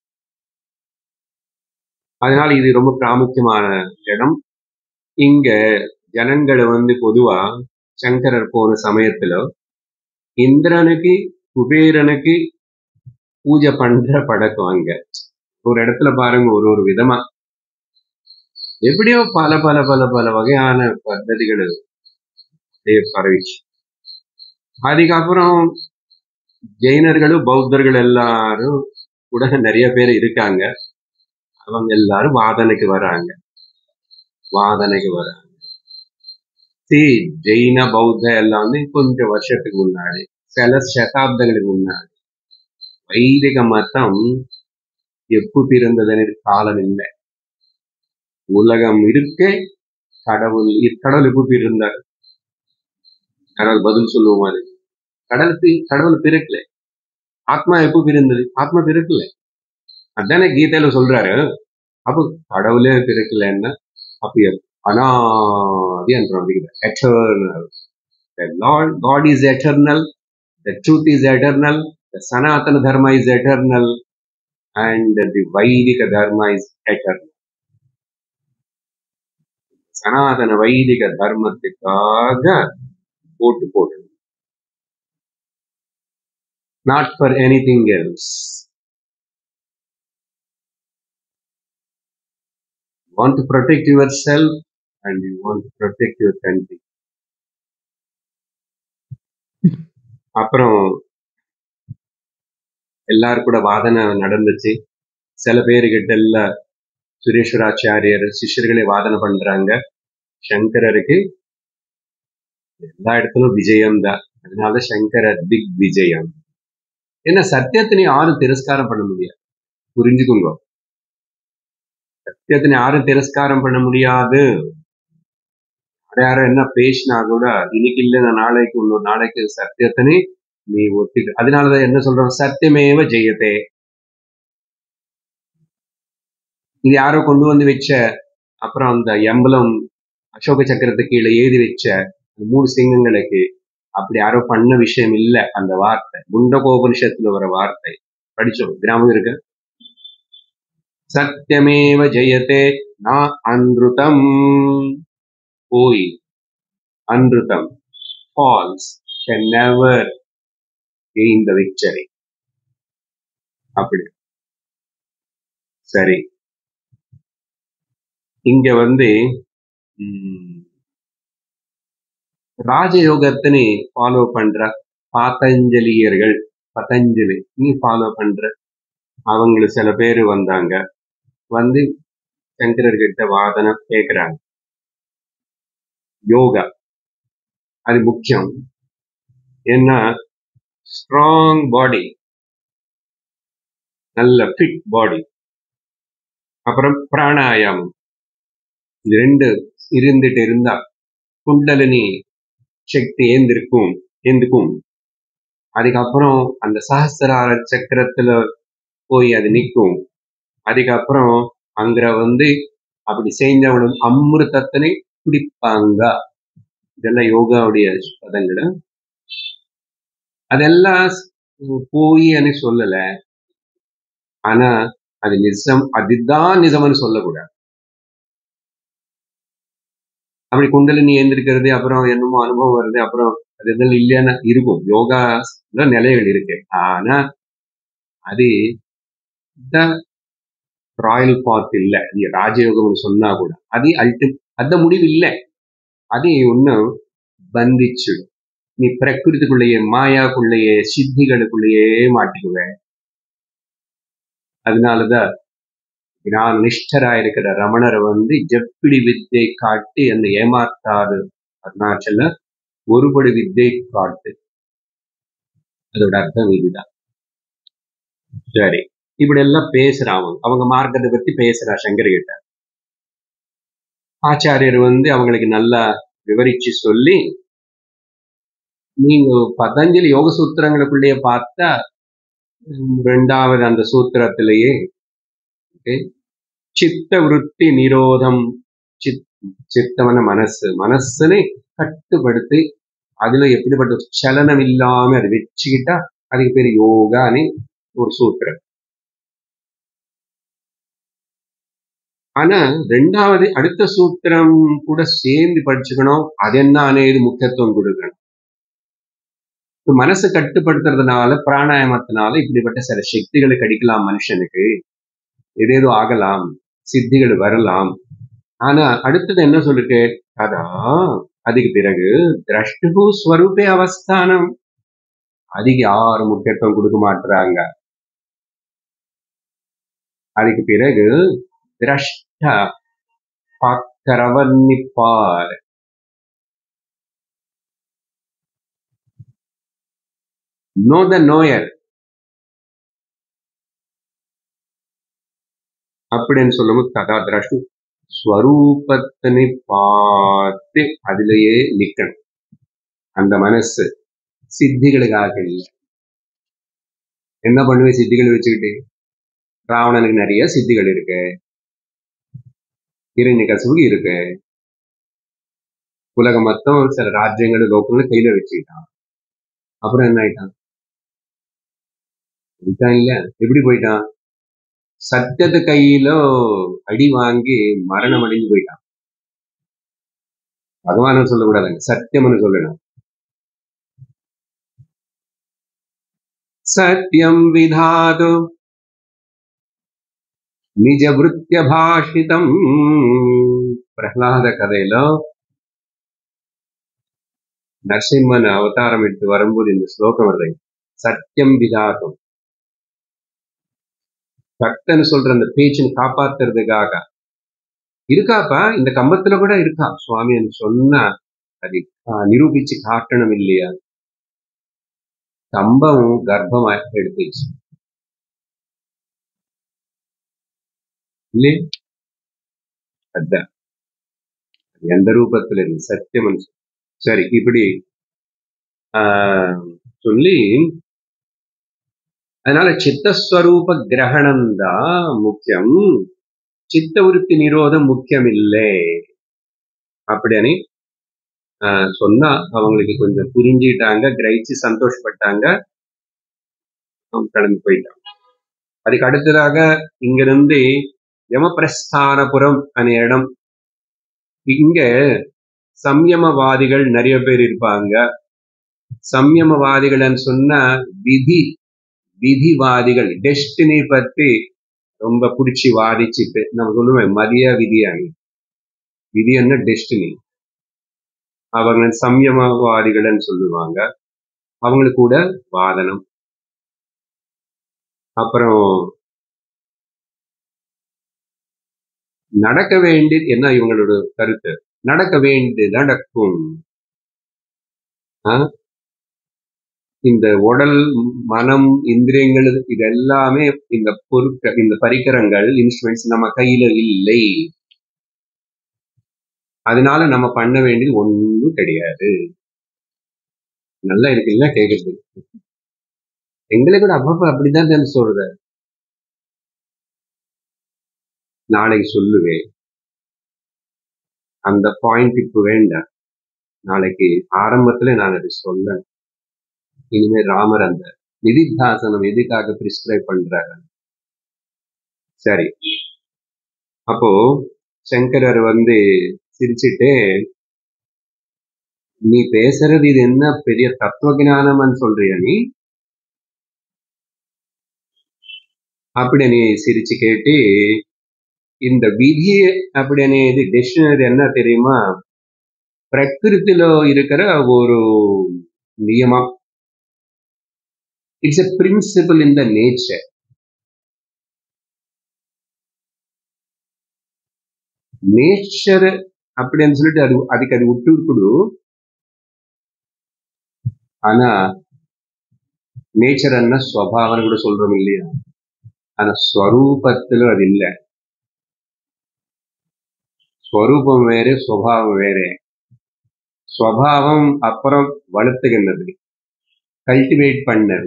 அதனால இது ரொம்ப பிராமுக்கியமான இடம் இங்க ஜனங்களை வந்து பொதுவா சங்கரர் போன சமயத்துல இந்திரனுக்கு குபேரனுக்கு பூஜை பண்ற பழக்கம் அங்க ஒரு இடத்துல பாருங்க ஒரு ஒரு விதமா எப்படியோ பல பல பல பல வகையான பద్ధதிகள் அப்படியே பரவிச்சு அதுக்கப்புறம் ஜெயினர்களும் பௌத்தர்கள் எல்லாரும் கூட நிறைய பேர் இருக்காங்க அவங்க எல்லாரும் வாதனைக்கு வராங்க வாதனைக்கு வராங்க see ஜெயின பௌத்த எல்லாம் வந்து கொஞ்சம் வருஷத்துக்கு முன்னாடி சில சதாப்தங்களுக்கு முன்னாடி வைதிக மதம் எப்போ பிறந்ததுன்னு காலம் இல்லை உலகம் இருக்க கடவுள் இ- கடவுள் எப்போ பிறந்தார் கடவுள் பதில் சொல்லுவோம் அது கடவுள் பி- கடவுள் பிறக்கல ஆத்மா எப்போ பிறந்தது ஆத்மா பிறக்கல அதானே கீதையில சொல்றாரு அப்போ கடவுளே பிறக்கலன்னா அப்ப எப்- அனாதி என்றோம் eternal The Lord God is eternal, the truth is eternal, the Sanatana Dharma is eternal, and the Vaidika Dharma is eternal. சனாதன வைதிக தர்மத்துக்காக போட்டு போட்டு not for anything else want to protect yourself and you want to protect your country அப்புறம் எல்லாரும் கூட வாதனை நடந்துச்சு சில பேருக்கிட்ட எல்லாம் சுரேஸ்வராச்சாரியர் சிஷ்யர்களே வாதனை பண்றாங்க சங்கரருக்கு எல்லா இடத்துலயும் விஜயம் தான் அதனால சங்கர திக் விஜயம் ஏன்னா சத்தியத்தினை யாரும் திரஸ்காரம் பண்ண முடியாது புரிஞ்சுக்குங்க சத்தியத்தினை யாரும் திரஸ்காரம் பண்ண முடியாது யார் யாரும் என்ன பேசினா கூட இன்னைக்கு இல்ல நாளைக்கு இன்னொரு நாளைக்கு சத்தியத்தினை நீ ஒத்திக்க அதனாலதான் என்ன சொல்றோம் சத்தியமேவ ஜெயத்தே இது யாரோ கொண்டு வந்து வச்ச அப்புறம் அந்த எம்பலம் அசோக சக்கரத்துக்கு கீழே எழுதி வச்ச அந்த மூணு சிங்கங்களுக்கு அப்படி யாரோ பண்ண விஷயம் இல்ல அந்த வார்த்தை முண்டகோபனிஷத்துல வர வார்த்தை படிச்சோம் கிராமம் இருக்கு சத்தியமேவ ஜெயத்தே நான் அன்ருதம் போய் அன்ருதம் ஃபால்ஸ் கேன் நெவர் எய்ந்த விச்சரை அப்படி சரி இங்க வந்து ம், ராஜயோகத்தினை ஃபாலோ பண்ற பாத்தஞ்சலியர்கள் பதஞ்சலி நீ ஃபாலோ பண்ற அவங்கள சில பேர் வந்தாங்க வந்து சங்கரர்கிட்ட வாதனை கேட்கிறாங்க யோகா அது முக்கியம் ஏன்னா ஸ்ட்ராங் பாடி நல்ல ஃபிட் பாடி அப்புறம் பிராணாயாமம் இது ரெண்டு இருந்துட்டு இருந்தா குண்டலினி சக்தி ஏந்திருக்கும் ஏந்துக்கும் அதுக்கப்புறம் அந்த சஹசிரார சக்கரத்துல போய் அது நிற்கும் அதுக்கப்புறம் அங்க வந்து அப்படி செஞ்சவனும் அமிர்தத்தினை குடிப்பாங்க இதெல்லாம் யோகாவுடைய பதங்கள் அதெல்லாம் போய் சொல்லல ஆனா அது நிஜம் அதுதான் நிஜம்னு சொல்லக்கூடாது அப்படி குண்டலினி ஏந்திருக்கிறது அப்புறம் என்னமோ அனுபவம் வருது அப்புறம் அது இதெல்லாம் இல்லைன்னா இருக்கும் யோகா நிலைகள் இருக்கு ஆனா அது ராயல் பாத் இல்ல அது ராஜயோகம்னு சொன்னா கூட அது அல்டி அந்த முடிவு இல்லை அது ஒன்னும் பந்திச்சிடும் நீ பிரகிருதிக்குள்ளேயே மாயாக்குள்ளேயே சித்திகளுக்குள்ளேயே மாட்டிக்குவ அதனாலதான் ஞான நிஷ்டரா இருக்கிற ரமணரை வந்து ஜப்பிடி வித்தை காட்டி என்னை ஏமாத்தாது அருணாச்சல ஒருபடி வித்தை காட்டு அதோட அர்த்தம் இதுதான் சரி இப்படி எல்லாம் பேசுறான் அவங்க அவங்க மார்க்கத்தை பத்தி பேசுறா சங்கர் கிட்ட ஆச்சாரியர் வந்து அவங்களுக்கு நல்லா விவரிச்சு சொல்லி நீங்க பதஞ்சலி யோக சூத்திரங்களுக்குள்ளேயே பார்த்தா ரெண்டாவது அந்த சூத்திரத்திலேயே சித்த விருத்தி நிரோதம் சித் சித்தவன மனசு மனசுனை கட்டுப்படுத்தி அதுல எப்படிப்பட்ட சலனம் இல்லாம அதை வச்சுக்கிட்டா அதுக்கு பேர் யோகான்னு ஒரு சூத்திரம் ஆனா ரெண்டாவது அடுத்த சூத்திரம் கூட சேர்ந்து படிச்சுக்கணும் அது என்ன అనేది முக்கியத்துவம் கொடுக்கணும் மனசு கட்டுப்படுத்துறதுனால பிராணாயாமத்தினால இப்படிப்பட்ட சில சக்திகளை கிடைக்கலாம் மனுஷனுக்கு ஏதேதோ ஆகலாம் சித்திகள் வரலாம் ஆனா அடுத்தது என்ன சொல்லிருக்கு அதான் அதுக்கு பிறகு திரஷ்டு ஸ்வரூபே அவஸ்தானம் அதுக்கு யாரும் முக்கியத்துவம் கொடுக்க மாட்டுறாங்க அதுக்கு பிறகு திரஷ்ட பார்க்கிறவன்னிப்பார் நோ த நோயர் அப்படின்னு சொல்லும்போது கதா திரஷ்டு ஸ்வரூபத்தினை பார்த்து அதிலேயே நிக்கணும் அந்த மனசு சித்திகளுக்காக இல்லை என்ன பண்ணுவேன் சித்திகள் வச்சுக்கிட்டு ராவணனுக்கு நிறைய சித்திகள் இருக்கு இரண்ய கசுவுக்கு இருக்கு உலகம் மொத்தம் சில ராஜ்யங்கள் லோக்கங்களும் கையில வச்சுக்கிட்டான் அப்புறம் என்ன ஆயிட்டான் போயிட்டான் இல்ல எப்படி போயிட்டான் சத்தியத்து கையில அடி வாங்கி மரணம் அடைஞ்சு போயிட்டான் பகவான் சொல்லக்கூடாதுங்க சத்தியம்னு சொல்லணும் సత్యం విధాతు నిజ వృత్య భాషితం ప్రహ్లాద కథలో நரசிம்மன் அவதாரம் எடுத்து வரும்போது இந்த ஸ்லோகம் வருது சத்தியம் விதாகம் பக்தன் சொல்ற அந்த பேச்சுன்னு காப்பாத்துறதுக்காக இருக்காப்பா இந்த கம்பத்துல கூட இருக்கா சுவாமி சொன்னா அது நிரூபிச்சு காட்டணும் இல்லையா கம்பம் கர்ப்பமா எடுத்துச்சு இல்லையே அதான் எந்த ரூபத்துல இருக்கு சத்தியம் சரி இப்படி சொல்லி அதனால சித்தஸ்வரூப கிரகணம் தான் முக்கியம் சித்த விருத்தி நிரோதம் முக்கியம் இல்லை அப்படின்னு சொன்னா அவங்களுக்கு கொஞ்சம் புரிஞ்சுக்கிட்டாங்க கிரகிச்சு சந்தோஷப்பட்டாங்க கிளம்பி போயிட்டாங்க அதுக்கு அடுத்ததாக இங்கிருந்து யமபிரஸ்தானபுரம் அనే இடம் இங்க சம்யமவாதிகள் நிறைய பேர் இருப்பாங்க சம்யமவாதிகள்னு சொன்னா விதி விதிவாதிகள் டெஸ்டினி பத்தி ரொம்ப புடிச்சு வாதிச்சுட்டு நம்ம சொல்லுவேன் மதிய விதியானி விதி என்ன டெஸ்டினி அவங்க சம்யமவாதிகள்னு சொல்லுவாங்க அவங்களுக்கு கூட வாதனம் அப்புறம் நடக்க வேண்டியது என்ன இவங்களோட கருத்து நடக்க வேண்டியது நடக்கும் ஆ? இந்த உடல் மனம் இந்திரியங்கள் இது எல்லாமே இந்த பொருட்கள் இந்த பரிக்கரங்கள் இன்ஸ்ட்ருமெண்ட்ஸ் நம்ம கையில இல்லை அதனால நம்ம பண்ண வேண்டியது ஒண்ணும் கிடையாது நல்லா இருக்குல்ல கேக்குறது எங்களை கூட அப்பப்ப அப்படிதான் தானே சொல்ற நாளைக்கு சொல்லுவேன் அந்த பாயிண்ட் இப்ப வேண்டாம் நாளைக்கு ஆரம்பத்துல நான் அதை சொல்ல இனிமே ராமர் அந்த நிதித்தாசனம் எதுக்காக பிரிஸ்கிரைப் பண்றாரு சரி அப்போ சங்கரர் வந்து சிரிச்சிட்டு நீ பேசுறது இது என்ன பெரிய தத்துவ ஞானம்னு சொல்றியா நீ அப்படி நீ சிரிச்சு கேட்டு இந்த விதி அப்படின்னு இது டிக்ஷனரி என்ன தெரியுமா பிரகிருத்தில இருக்கிற ஒரு நியமம் it's a principle in the nature nature அப்படின்னு சொல்லிட்டு அது அதுக்கு அது விட்டு கொடு ஆனா நேச்சர் என்ன ஸ்வபாவம் கூட சொல்றோம் இல்லையா ஆனா ஸ்வரூபத்துல அது இல்ல ஸ்வரூபம் வேறு சுவாவம் வேறு ஸ்வபாவம் அப்புறம் வளர்த்துகின்றது கல்டிவேட் பண்ணது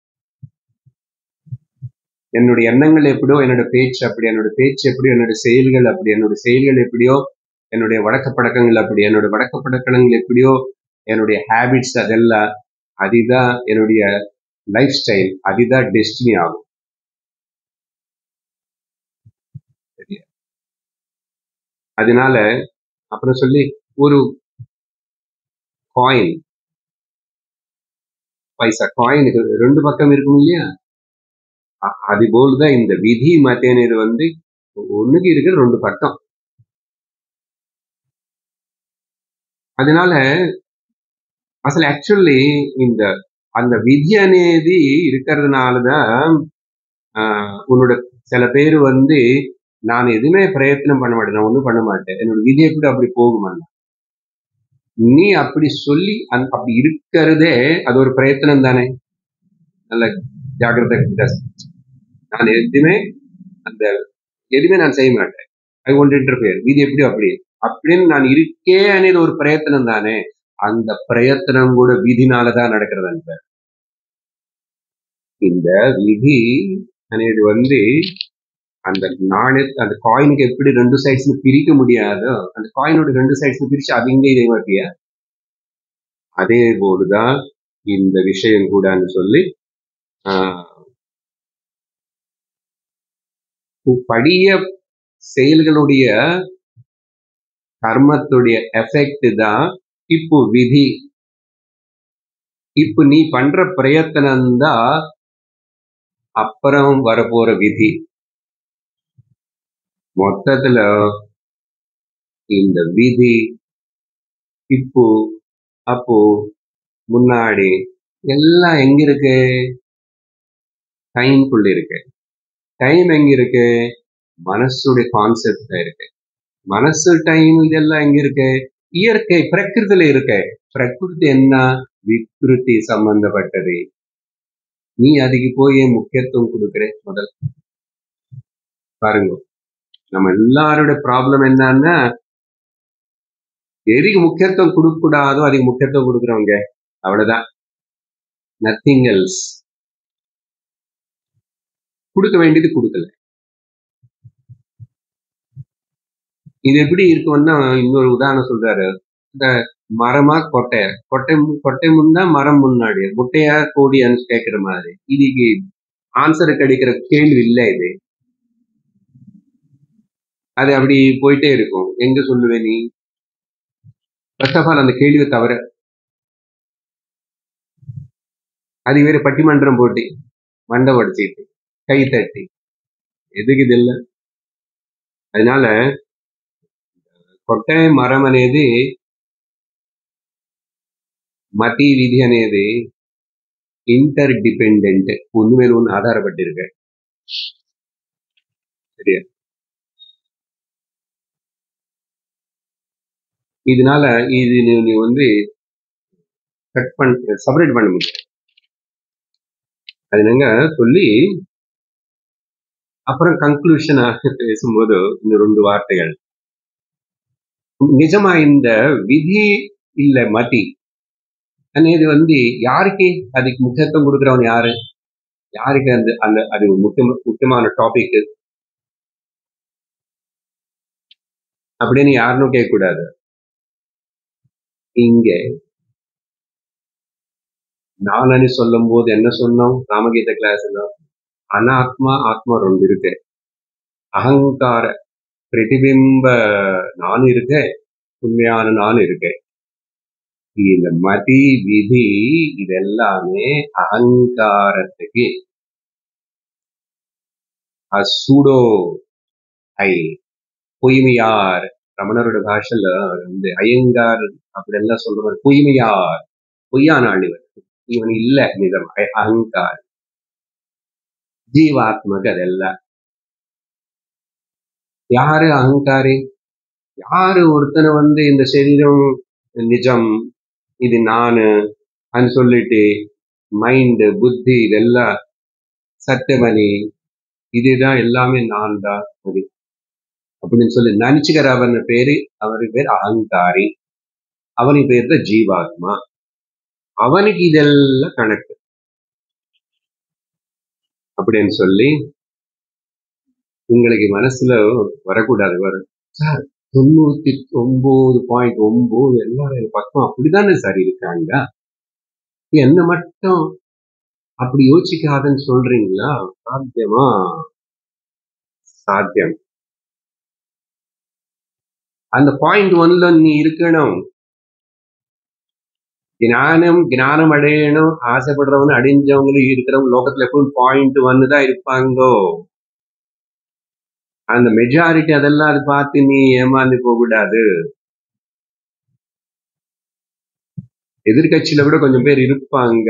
என்னுடைய எண்ணங்கள் எப்படியோ என்னோட பேச்சு அப்படி என்னோட பேச்சு எப்படியோ என்னோட செயல்கள் அப்படி என்னோட செயல்கள் எப்படியோ என்னுடைய வழக்க பழக்கங்கள் அப்படி என்னோட வழக்க பழக்கங்கள் எப்படியோ என்னுடைய ஹேபிட்ஸ் அதெல்லாம் அதுதான் என்னுடைய லைஃப் ஸ்டைல் அதுதான் டெஸ்டினி ஆகும் சரியா? அதனால அப்புறம் சொல்லி ஒரு காயின் பைசா காயினுக்கு ரெண்டு பக்கம் இருக்கும் இல்லையா அ- அது போலதான் இந்த விதி மத்தேனது வந்து ஒண்ணுக்கு இருக்கிற ரெண்டு பக்கம் அதனால అసలు యాక్చువల్లీ இந்த அந்த விதி అనేది இருக்கிறதுனாலதான் ஆஹ், உன்னோட சில பேர் வந்து நான் எதுவுமே பிரயத்தனம் பண்ண மாட்டேன் நான் ஒண்ணும் பண்ண மாட்டேன் என்னோட விதி எப்படி அப்படி போகுமா நீ அப்படி சொல்லி அந்த- அப்படி இருக்கிறதே அது ஒரு பிரயத்தனம் தானே நல்ல ஜாகிரதை நான் எதுவுமே அந்த எதுவுமே நான் செய்ய மாட்டேன் ஐ ஒன்ட் இன்டர்ஃபியர் விதி எப்படி அப்படி அப்படின்னு நான் இருக்கே అనేది ஒரு பிரயத்தனம் தானே அந்த பிரயத்தனம் கூட விதினாலதான் நடக்கிறது அந்த இந்த விதி అనేది வந்து அந்த நாணய அந்த காயினுக்கு எப்படி ரெண்டு சைட்ஸ் பிரிக்க முடியாதோ அந்த காயினோட ரெண்டு சைட்ஸ் பிரிச்சு அது இங்கே இதே மாதிரியா அதே போலதான் இந்த விஷயம் கூடன்னு சொல்லி ஆஹ், படிய செயல்களுடைய கர்மத்துடைய எஃபெக்ட் தான் இப்போ விதி இப்போ நீ பண்ற பிரயத்தனம் தான் அப்புறம் வரப்போற விதி மொத்தத்துல இந்த விதி இப்போ அப்போ முன்னாடி எல்லாம் எங்க இருக்கு டைம்குள்ள இருக்கு டைம் எங்க இருக்கு மனசுடைய கான்செப்ட் இருக்கு மனசு டைம் இதெல்லாம் எங்க இருக்கு இயற்கை பிரகிருதில இருக்கு பிரகிருதி என்ன விக்ருதி சம்பந்தப்பட்டது நீ அதுக்கு போய் ஏன் முக்கியத்துவம் கொடுக்குற முதல் பாருங்க நம்ம எல்லாரோட ப்ராப்ளம் என்னன்னா எதுக்கு முக்கியத்துவம் கொடுக்க கூடாதோ அதுக்கு முக்கியத்துவம் கொடுக்குறவங்க அவ்வளவுதான் நத்திங் எல்ஸ் கொடுக்க வேண்டியது கொடுக்கல இது எப்படி இருக்கும்னா இன்னொரு உதாரணம் சொல்றாரு இந்த மரமா கொட்டை கொட்டை மு- கொட்டை முன்னா மரம் முன்னாடி முட்டையா கோடியான்னு கேட்கிற மாதிரி இதுக்கு ஆன்சர் கிடைக்கிற கேள்வி இல்ல இது அது அப்படி போயிட்டே இருக்கும் எங்க சொல்லுவே நீ ஃபர்ஸ்ட் ஆஃப் ஆல் அந்த கேள்வியை தவிர அது வேற பட்டிமன்றம் போட்டி மண்டை உடைச்சிட்டு கை தட்டி ఎదుగు ఇదిల్ల அதனால కొట్టే మరం అనేది మతి విధి అనేది ఇంటర్ డిపెండెంట్ ஒன்று மேல ஒன்று ஆதாரப்பட்டிருக்கு சரியா இதனால இது நீ நீ வந்து கட் பண்ண செப்பரேட் பண்ண முடியும் அது நாங்க சொல்லி அப்புறம் கன்க்ளூஷனா பேசும்போது இந்த ரெண்டு வார்த்தைகள் నిజమా இந்த విధి இல்ல మతి అనేది வந்து யாருக்கு அதுக்கு முக்கியத்துவம் கொடுக்குறவன் யாரு யாருக்கு அந்த அந்த அது ஒரு முக்கிய முக்கியமான டாபிக் அப்படின்னு யாருன்னு கேட்கக்கூடாது இங்க நானனி சொல்லும் போது என்ன சொன்னோம் ராமகீத கிளாஸ்ல அனாத்மா ஆத்மா ரெண்டு இருக்கு அகங்கார பிரதிபிம்ப நான் இருக்கேன் உண்மையான நான் இருக்கேன் இந்த மதி விதி இதெல்லாமே அகங்காரத்துக்கு அசுடோ ஐ பொய்மையார் ரமணரோட பாஷையில வந்து ஐயங்கார் அப்படி எல்லாம் சொல்ற மாதிரி பொய்மையார் பொய்யான ஆள் இவன் இவன் இல்ல நிஜம் அ- அகங்கார் ஜீவாத்மக அதெல்லாம் யாரு அகங்காரி யாரு ஒருத்தனை வந்து இந்த சரீரம் நிஜம் இது நானு అని சொல்லிட்டு மைண்ட் புத்தி இதெல்லாம் சத்தியமணி இதுதான் எல்லாமே நான் தான் அது அப்படின்னு சொல்லி நினைச்சுக்கிற அவன் பேரு அவருக்கு பேர் அகங்காரி அவனுக்கு பேர் தான் ஜீவாத்மா அவனுக்கு இதெல்லாம் கணக்கு அப்படின்னு சொல்லி உங்களுக்கு மனசுல வரக்கூடாது வரும் சார் தொண்ணூத்தி ஒன்பது பாயிண்ட் ஒன்பது எல்லாரும் பக்கம் அப்படிதானே சார் இருக்காங்க என்ன மட்டும் அப்படி யோசிக்காதன்னு சொல்றீங்களா சாத்தியமா சாத்தியம் அந்த பாயிண்ட் ஒன்ல நீ இருக்கணும் ஞானம் ஞானம் அடையணும் ஆசைப்படுறவங்க அடைஞ்சவங்களும் இருக்கிறவங்க லோகத்துல எப்பவும் பாயிண்ட் ஒன்னு தான் இருப்பாங்கோ அந்த மெஜாரிட்டி அதெல்லாம் அது பார்த்து நீ ஏமாந்து போக கூடாது எதிர்கட்சியில கூட கொஞ்சம் பேர் இருப்பாங்க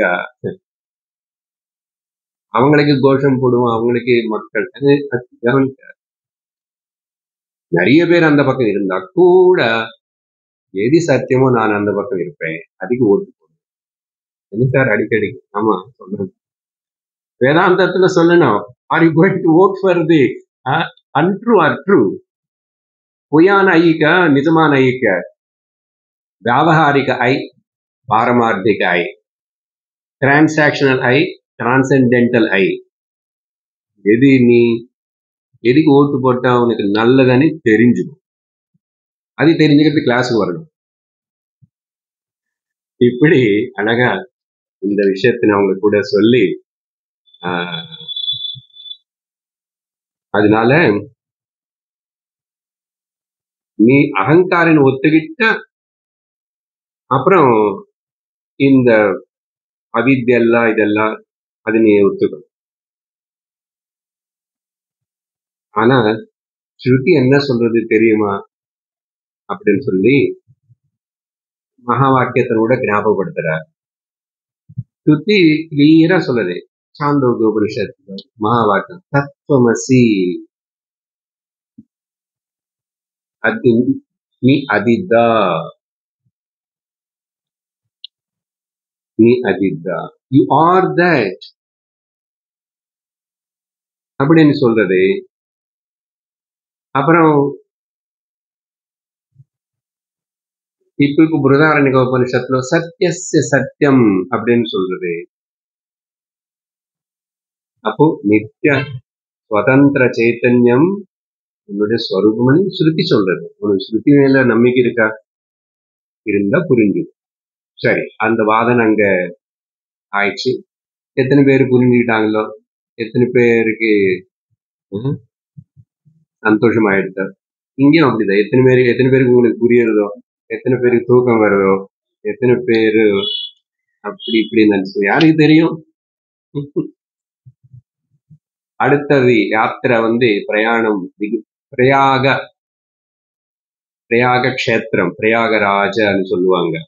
அவங்களுக்கு கோஷம் போடுவோம் அவங்களுக்கு மக்கள் அது அது கவனிக்க. நிறைய பேர் அந்த பக்கம் இருந்தா கூட எது சத்தியமோ நான் அந்த பக்கம் இருப்பேன் அதுக்கு ஓட்டு போடுவேன் என்ன சார் அடிக்கடி ஆமா சொல்றேன் வேதாந்தத்துல சொல்லணும் are you going to vote for the untrue or true பொய்யான ஐக்க நிஜமான ஐக்க வியாபகாரிக ஐ பாரமார்த்திக ஐ டிரான்சாக்ஷனல் ஐ டிரான்சென்டென்டல் ஐ எது நீ எதுக்கு ஓட்டு போட்டா உனக்கு நல்லதுன்னு தெரிஞ்சுக்கும் அது தெரிஞ்சுக்கிறது கிளாஸுக்கு வரணும் இப்படி அழகா இந்த விஷயத்தை நான் உங்களுக்கு கூட சொல்லி ஆஹ், அதனால நீ அகங்காரன் ஒத்துக்கிட்ட அப்புறம் இந்த அவித்யெல்லாம் இதெல்லாம் அது நீ ஒத்துக்கணும் ஆனா ஸ்ருதி என்ன சொல்றது தெரியுமா அப்படின்னு சொல்லி மகா வாக்கியத்தினோட ஞாபகப்படுத்துறார் ஸ்ருதி கிளியரா சொல்லுது சாந்தோக உபனிஷத் மகா வாக்கியம் தத்துவமசி அது நீ அதிதா நீ அதிதா யூ ஆர் தட் அப்படின்னு சொல்றது அப்புறம் இப்போ புரதாரண்யக உபனிஷத்துல சத்தியஸ்ய சத்தியம் அப்படின்னு சொல்றது அப்போ நித்திய சுதந்திர சைத்தன்யம் உன்னுடைய ஸ்வரூபம்னு ஸ்ருதி சொல்றது உனக்கு ஸ்ருதி மேல நம்பிக்கை இருக்கா இருந்தா புரிஞ்சு சரி அந்த வாதனை அங்க ஆயிடுச்சு எத்தனை பேர் புரிஞ்சுக்கிட்டாங்களோ எத்தனை பேருக்கு ம், சந்தோஷம் ஆயிடுதோ இங்கேயும் அப்படிதான் எத்தனை பேருக்கு எத்தனை பேருக்கு உங்களுக்கு புரியுறதோ எத்தனை பேருக்கு தூக்கம் வருதோ எத்தனை பேரு அப்படி இப்படி நினைச்சு யாருக்கு தெரியும் அடுத்தது யாத்திரை வந்து பிரயாணம் இது பிரயாக பிரயாக க்ஷேத்திரம் பிரயாகராஜன்னு சொல்லுவாங்க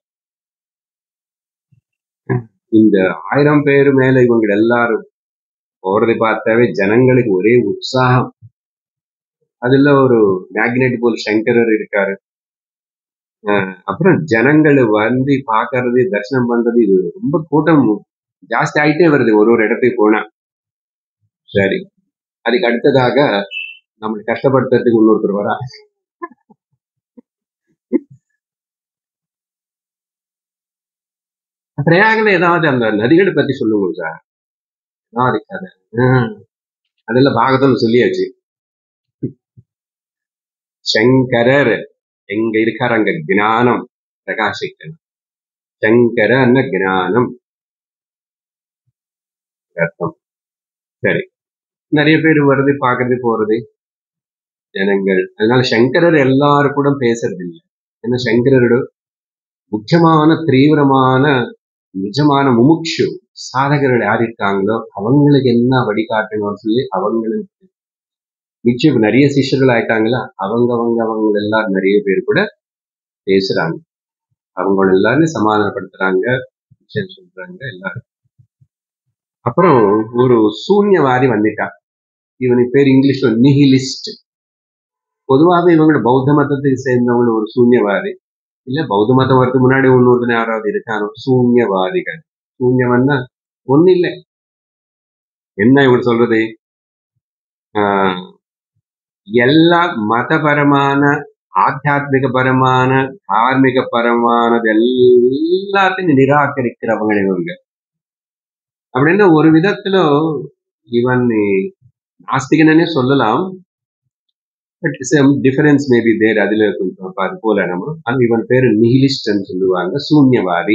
இந்த ஆயிரம் பேர் மேல இவங்க எல்லாரும் போறதை பார்த்தாவே ஜனங்களுக்கு ஒரே உற்சாகம் அதுல ஒரு மேக்னெட் போல் சங்கரர் இருக்காரு அஹ் அப்புறம் ஜனங்கள் வந்து பாக்குறது தரிசனம் பண்றது இது ரொம்ப கூட்டம் ஜாஸ்தி ஆயிட்டே வருது ஒரு ஒரு இடத்துக்கு போனா சரி அதுக்கு அடுத்ததாக நம்மளை கஷ்டப்படுத்துறதுக்கு இன்னொருத்தர் வரா பிரயாகல ஏதாவது அந்த நதிகளை பத்தி சொல்லுங்க சார் ஏதாவது கதை ஹம், அதெல்லாம் பாகத்துல சொல்லியாச்சு சங்கரர் எங்க இருக்காரு அங்க ஞானம் பிரகாசிக்கணும் சங்கர அன்ன ஞானம் அர்த்தம் சரி நிறைய பேர் வருது பாக்குறது போறது ஜனங்கள் அதனால சங்கரர் எல்லாரும் கூட பேசுறது இல்லை ஏன்னா சங்கரரோட முக்கியமான தீவிரமான நிஜமான முமுட்சு சாதகர்கள் யார் இருக்காங்களோ அவங்களுக்கு என்ன வழிகாட்டணும்னு சொல்லி அவங்களுக்கு நிச்சயம் நிறைய சிஷ்யர்கள் ஆயிட்டாங்களா அவங்க அவங்க அவங்க எல்லாரும் நிறைய பேர் கூட பேசுறாங்க அவங்க எல்லாரும் சமாதானப்படுத்துறாங்க விஷயம் சொல்றாங்க எல்லாரும் அப்புறம் ஒரு சூன்யவாதி வந்துட்டான் இவனுக்கு பேர் இங்கிலீஷ்ல நிஹிலிஸ்ட் பொதுவாகவே இவங்களோட பௌத்த மதத்துக்கு சேர்ந்தவங்க ஒரு சூன்யவாதி இல்ல பௌத்த மதம் வரதுக்கு முன்னாடி இன்னொருத்தன யாராவது இருக்கானோ சூன்யவாதிகள் சூன்யம்னா ஒண்ணு இல்ல என்ன இவங்க சொல்றது ஆஹ் எல்லா மதபரமான ஆத்தியாத்மிகபரமான தார்மீக பரமானது எல்லாத்தையும் நிராகரிக்கிறவங்க இவங்க அப்படின்னா ஒரு விதத்துல இவன் நாஸ்திகனே சொல்லலாம் but some difference maybe there அதுல கொஞ்சம் அப்ப அது போல நம்ம ஆனா இவன் பேரு நிஹிலிஸ்ட்னு சொல்லுவாங்க சூன்யவாதி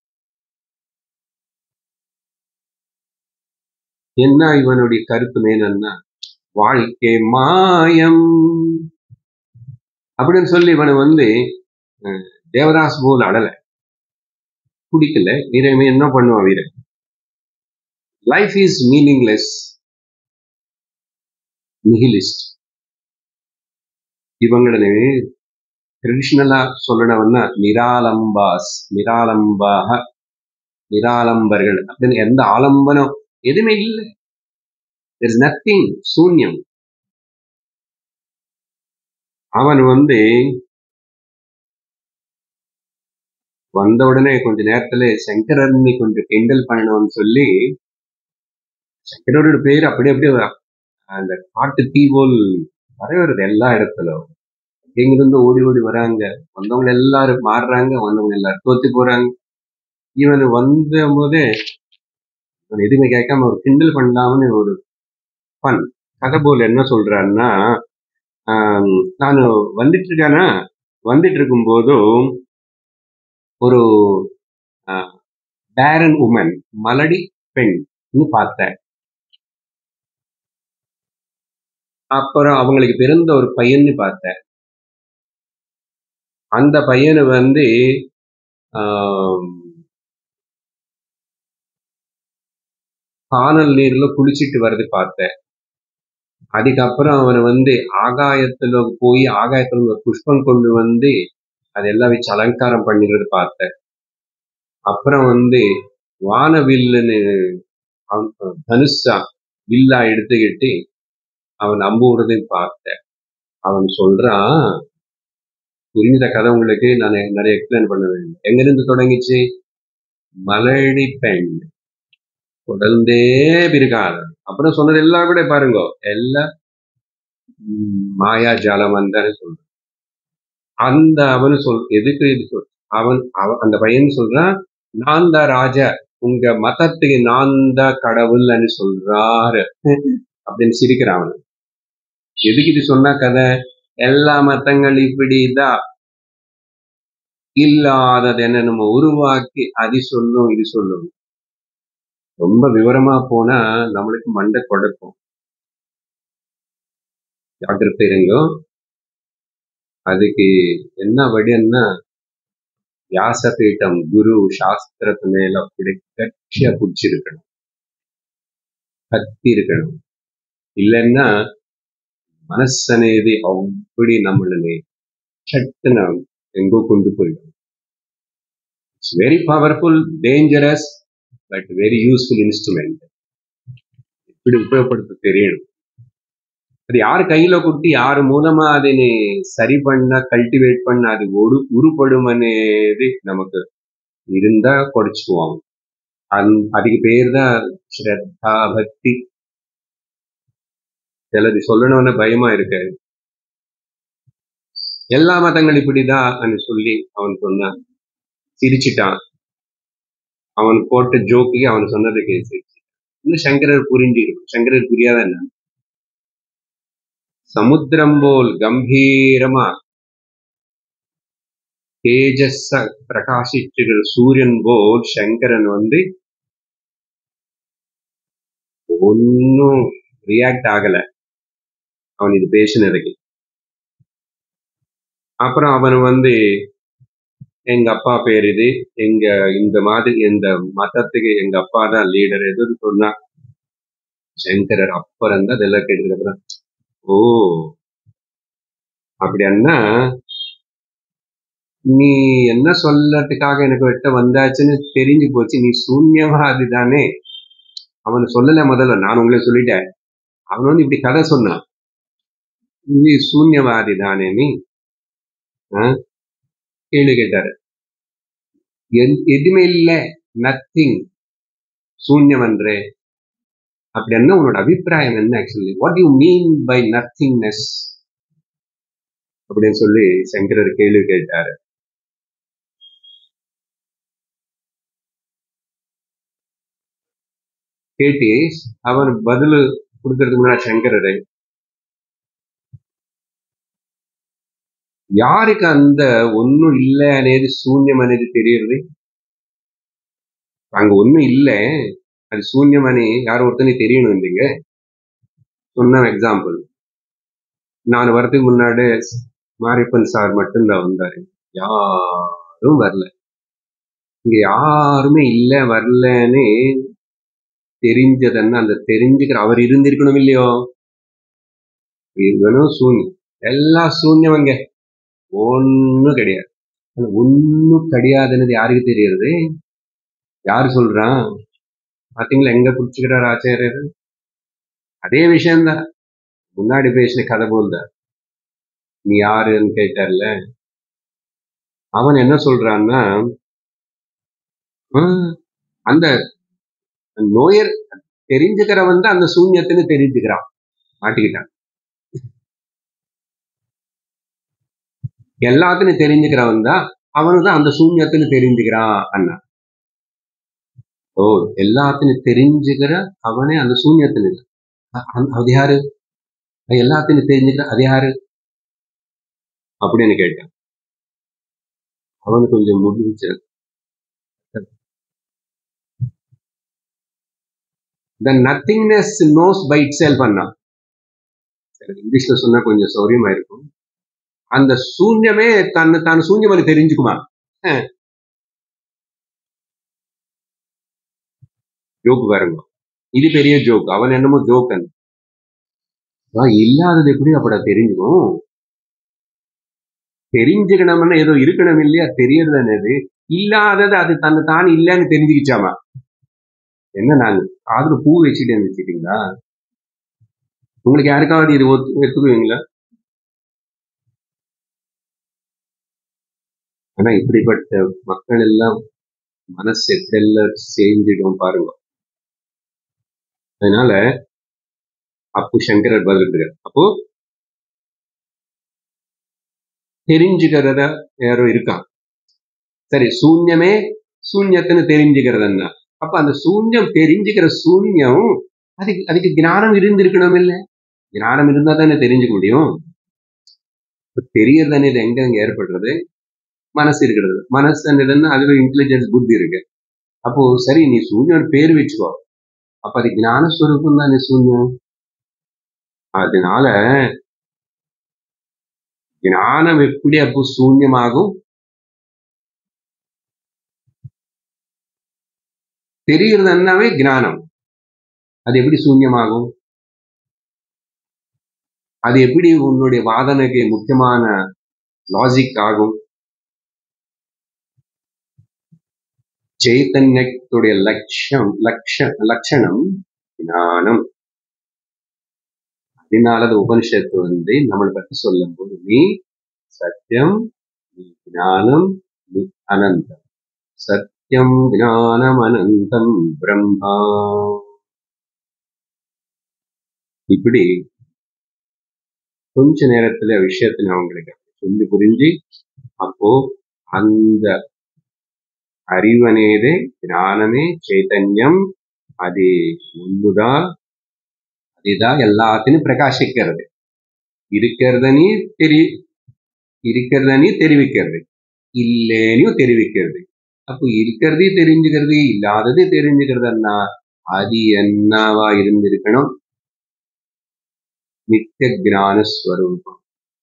என்ன இவனுடைய கருத்து என்னன்னா வாழ்க்கை மாயம் அப்படின்னு சொல்லி இவனை வந்து அஹ், தேவதாஸ் போல் அடல பிடிக்கல இவன் என்ன பண்ணுவான் வீரன் லைஃப் இஸ் மீனிங்லெஸ் நிஹிலிஸ்ட் இவங்களது ட்ரெடிஷ்னலா சொல்லணும்னா நிராலம்பாஸ் நிராலம்பாக நிராலம்பர்கள் அப்படின்னு எந்த ஆலம்பனம் எதுவுமே இல்லை இஸ் நத்திங் சூன்யம் அவன் வந்து வந்த உடனே கொஞ்ச நேரத்துல சங்கரனை கொஞ்சம் கிண்டல் பண்ணணும்னு சொல்லி சங்கரோட பேர் அப்படி அப்படியே அந்த காட்டு தீ போல் பரவுறது எல்லா இடத்துலும் எங்கிருந்து ஓடி ஓடி வராங்க வந்தவங்க எல்லாரும் மாறுறாங்க வந்தவங்க எல்லாரும் தோத்து போறாங்க இவன் வந்த போதே இவன் எதுவுமே கேட்காம ஒரு கிண்டல் பண்ணலாம்னு ஒரு ஃபன் கதை போல் என்ன சொல்றாருன்னா ஆஹ் நான் வந்துட்டு இருக்கானா வந்துட்டு இருக்கும் போதும் ஒரு பேரன் உமன் மலடி பெண் பார்த்தேன் அப்புறம் அவங்களுக்கு பிறந்த ஒரு பையன்னு பார்த்தேன் அந்த பையனை வந்து ஆம், கானல் நீர்ல குளிச்சிட்டு வர்றது பார்த்தேன் அதுக்கப்புறம் அவனை வந்து ஆகாயத்துல போய் ஆகாயத்துல ஒரு புஷ்பம் கொண்டு வந்து அதெல்லாம் வச்சு அலங்காரம் பண்ணிக்கிறது பார்த்தேன் அப்புறம் வந்து வானவில்லுன்னு அவன் தனுஷா வில்லா எடுத்துக்கிட்டு அவன் அம்பு விடுறதையும் பார்த்தேன் அவன் சொல்றான் புரிஞ்ச கதை உங்களுக்கு நான் நிறைய எக்ஸ்பிளைன் பண்ண வேண்டும் எங்கிருந்து தொடங்கிச்சு மலடி பெண் தொடர்ந்தே பிரிக்காத அப்புறம் சொன்னது எல்லாம் கூட பாருங்க எல்லாம் ம், மாயா ஜாலம் வந்தான்னு சொல்றான் அந்த அவனு சொல் எதுக்கு இது சொல் அவன் அவ- அந்த பையன் சொல்றான் நான் தான் ராஜா உங்க மதத்துக்கு நான் தான் கடவுள்னு சொல்றாரு அப்படின்னு சிரிக்கிறான் அவன் எதுக்கு இது சொன்னா கதை எல்லா மதங்கள் இப்படிதான் இல்லாதது என்ன நம்ம உருவாக்கி அது சொல்லும் இது சொல்லும் ரொம்ப விவரமா போனா நம்மளுக்கு மண்டை குழப்பம் ஜாக்கிரதை இருங்கோ அதுக்கு என்ன வழின்னா వ్యాసపీఠం గురు சாஸ்திரத்து மேல அப்படி கட்சியா பிடிச்சிருக்கணும் கத்தி இருக்கணும் இல்லைன்னா மனசு అనేది அப்படி நம்மளை சட்டுன்னு எங்கோ கொண்டு போயிடும் it's very powerful dangerous but very useful instrument இப்படி உபயோகப்படுத்த தெரியணும் அது யார் கையில கொடுத்து யார் மூலமா அதனை சரி பண்ண கல்டிவேட் பண்ண அது ஒடு உருப்படும் అనేది நமக்கு இருந்தா குறைச்சுக்குவோம் அந் அதுக்கு பேர் தான் ஸ்ரத்தா பக்தி சிலது சொல்லணும்னு பயமா இருக்கு எல்லா மதங்கள் இப்படிதான் சொல்லி அவன் சொன்னான் சிரிச்சிட்டான் அவன் போட்ட ஜோக்கு அவன் சொன்னதை கேட்டு இன்னும் சங்கரர் புரிஞ்சிருக்கும் சங்கரர் புரியாத என்ன சமுத்திரம் போல் கம்பீரமா தேஜஸ பிரகாசிச்சுகிற சூரியன் போல் சங்கரன் வந்து ஒன்னும் ரியாக்ட் ஆகல அவன் இது பேசினதுக்கு அப்புறம் அவன் வந்து எங்க அப்பா பேர் இது எங்க இந்த மாதிரி இந்த மதத்துக்கு எங்க அப்பா தான் லீடர் எதுன்னு சொன்னா சங்கரர் அப்புறம் தான் இதெல்லாம் கேட்டதுக்கு அப்புறம் ஓ அப்படின்னா நீ என்ன சொல்லறதுக்காக எனக்கு வெட்ட வந்தாச்சுன்னு தெரிஞ்சு போச்சு நீ சூன்யவாதி தானே அவன் சொல்லல முதல்ல நான் உங்களே சொல்லிட்டேன் அவன் வந்து இப்படி கதை சொன்னான் நீ சூன்யவாதி தானே நீ ஆ? கேள்வி கேட்டாரு எது- எதுவுமே இல்ல நத்திங் சூன்யம் என்றே அப்படின்னா உன்னோட அபிப்பிராயம் என்ன actually what you mean by nothingness அப்படின்னு சொல்லி சங்கரர் கேள்வி கேட்டாரு கேட்டி அவன் பதில் கொடுக்கறதுக்கு முன்னாடி சங்கரரை யாருக்கு அந்த ஒன்னும் இல்ல అనేది శూన్యం అనేది తెలియదు அங்க ஒண்ணும் இல்ல அது சூன்யம் అని யாரோ ஒருத்தனுக்கு தெரியணும் இல்லைங்க சொன்ன எக்ஸாம்பிள் நான் வரதுக்கு முன்னாடி மாரியப்பன் சார் மட்டும்தான் வந்தாரு யாரும் வரல இங்க யாருமே இல்ல வரலன்னு தெரிஞ்சதுன்னா அந்த தெரிஞ்சுக்கிற அவர் இருந்திருக்கணும் இல்லையோ இருக்கணும் சூன்யம் எல்லாம் சூன்யவங்க ஒண்ணும் கிடையாது ஆனா ஒண்ணும் கிடையாதுன்னு யாருக்கு தெரியறது யாரு சொல்றான் பாத்தீங்களா எங்க புடிச்சுக்கிறார் ஆச்சாரியர் அதே விஷயம்தான் முன்னாடி பேசின கதை போல்தான் நீ யாருன்னு கேட்டார்ல அவன் என்ன சொல்றான்னா "ஆஹ், அந்த நோயர் தெரிஞ்சுக்கிறவன் தான் அந்த சூன்யத்துன்னு தெரிஞ்சுக்கிறான் மாட்டிக்கிட்டான் எல்லாத்தையும் தெரிஞ்சுக்கிறவன் தான் அவனு தான் அந்த சூன்யத்துன்னு தெரிஞ்சுக்கிறான் அண்ணா ஓ எல்லாத்தையும் தெரிஞ்சுக்கிற அவனே அந்த சூன்யத்துல இல்ல. அ- அ- அது யாரு எல்லாத்தையும் தெரிஞ்சுக்கிற அது யாரு அப்படின்னு கேட்டான் அவனுக்கு கொஞ்சம் முடிஞ்சு த நத்திங்னஸ் நோஸ் பை இட் செல்ஃப் அண்ணா சரி, இங்கிலீஷ்ல சொன்னா கொஞ்சம் சௌரியமா இருக்கும் அந்த சூன்யமே தன்னை தான் சூன்யம் தெரிஞ்சுக்குமா ஜோக் பாருங்க இது பெரிய ஜோக் அவன் என்னமோ ஜோக்கன் இல்லாதது எப்படி அப்பட தெரிஞ்சுக்கும் தெரிஞ்சுக்கணும்னா ஏதோ இருக்கணும் இல்லையா தெரியறது என்னது இல்லாதது அது தன்னை தான் இல்லைன்னு தெரிஞ்சுக்கிச்சாமா என்ன நாங்க காதுல பூ வச்சுட்டு வச்சுட்டீங்களா உங்களுக்கு யாருக்காவது இது ஒத்து எடுத்துக்குவீங்களா ஆனா இப்படிப்பட்ட மக்கள் எல்லாம் மனசு எப்படியெல்லாம் செஞ்சிடும் பாருங்க அதனால அப்பு சங்கரர் பதில் அப்போ தெரிஞ்சுக்கிறத யாரோ இருக்கான் சரி சூன்யமே சூன்யத்துன்னு தெரிஞ்சுக்கிறதுன்னா அப்ப அந்த சூன்யம் தெரிஞ்சுக்கிற சூன்யம் அதுக்கு அதுக்கு ஞானம் இருந்திருக்கணும் இல்ல ஞானம் இருந்தா தானே தெரிஞ்சுக்க முடியும் இப்ப தெரியறது இது எங்க எங்க ஏற்படுறது மனசு இருக்கிறது மனசு என்னதுன்னா அதுல இன்டெலிஜென்ஸ் புத்தி இருக்கு அப்போ சரி நீ சூன்யம் பேர் வச்சுக்கோ அப்ப அது ஞானஸ்வரூபம் தானே சூன்யம் அதனால ஞானம் எப்படி அப்போ சூன்யமாகும் தெரிகிறதுனாவே ஞானம் அது எப்படி சூன்யமாகும் அது எப்படி உன்னுடைய வாதனைக்கு முக்கியமான லாஜிக் ஆகும் చైతన్యத்துடைய லட்சம் லட்ச லட்சணம் ஞானம் அதனால அது உபனிஷத்து வந்து நம்மளை பற்றி சொல்லும் போது நீ சத்தியம் நீ ஞானம் நீ அனந்தம் சத்தியம் ஞானம் அனந்தம் பிரம்மா இப்படி கொஞ்ச நேரத்துல விஷயத்தை நான் உங்களுக்கு சொல்லி புரிஞ்சு அப்போ அந்த அறிவనేదే జ్ఞానమే చైతన్యం అది ஒன்றுதா அதுதான் எல்லாத்தையும் பிரகாசிக்கிறது இருக்கிறதனி தெரி இருக்கிறதனி தெரிவிக்கிறது இல்லேனையும் தெரிவிக்கிறது அப்போ இருக்கிறது தெரிஞ்சுக்கிறது இல்லாதது தெரிஞ்சுக்கிறதுன்னா அது என்னவா இருந்திருக்கணும் நித்திய ஞான ஸ்வரூபம்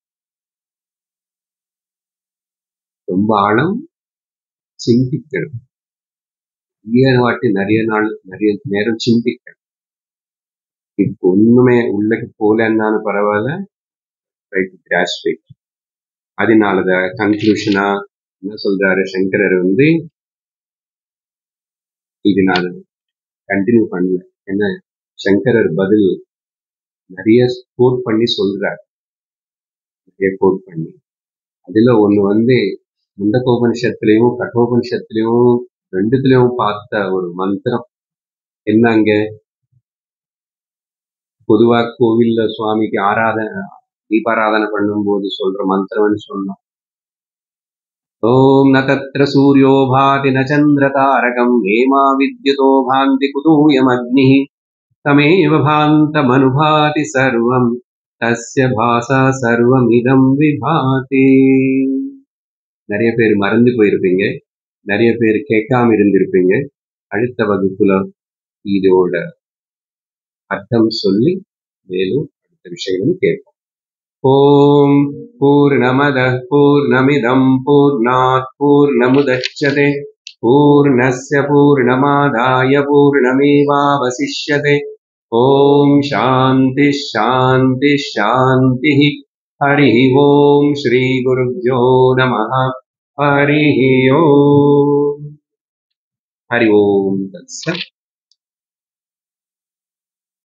ரொம்ப ஆழம் சிந்திக்கிறது நிறைய வாட்டி நிறைய நாள் நிறைய நேரம் சிந்திக்கிறேன் இப்போ ஒண்ணுமே உள்ளக்கு போலன்னாலும் பரவாயில்ல ரைட் கிராஸ்பேட் அதனாலத கன்க்ளூஷனா என்ன சொல்றாரு சங்கரர் வந்து இது நான் கண்டினியூ பண்ணல ஏன்னா சங்கரர் பதில் நிறைய கோட் பண்ணி சொல்றார் நிறைய கோட் பண்ணி அதுல ஒண்ணு வந்து முண்டகோபனிஷத்துலயும் கட்டோபனிஷத்துலயும் ரெண்டுத்துலயும் பார்த்த ஒரு மந்திரம் என்னங்க பொதுவா கோவில்ல சுவாமிக்கு ஆராதனை தீபாராதனை பண்ணும்போது சொல்ற மந்திரம்னு சொன்னோம் ஓம் ந தத்ர சூரியோ பாதி ந சந்திர தாரகம் நேமா வித்யுதோ பாந்தி குதூயமக்னி தமேவ பாந்தமனுபாதி சர்வம் தஸ்ய பாசா சர்வமிதம் விபாதி நிறைய பேர் மறந்து போயிருப்பீங்க நிறைய பேர் கேட்காம இருந்திருப்பீங்க அடுத்த வகுப்புல இதோட அர்த்தம் சொல்லி மேலும் அடுத்த விஷயங்களும் கேட்போம் ஓம் பூர்ணமத பூர்ணமிதம் பூர்ணாத் பூர்ணமுதச்சதே பூர்ணஸ்ய பூர்ணமாதாய பூர்ணமேவாவசிஷ்யதே ஓம் சாந்தி சாந்தி சாந்தி हरिः ओम् श्रीगुरुभ्यो नमः हरिः ओम् हरि ओम् तत्सत्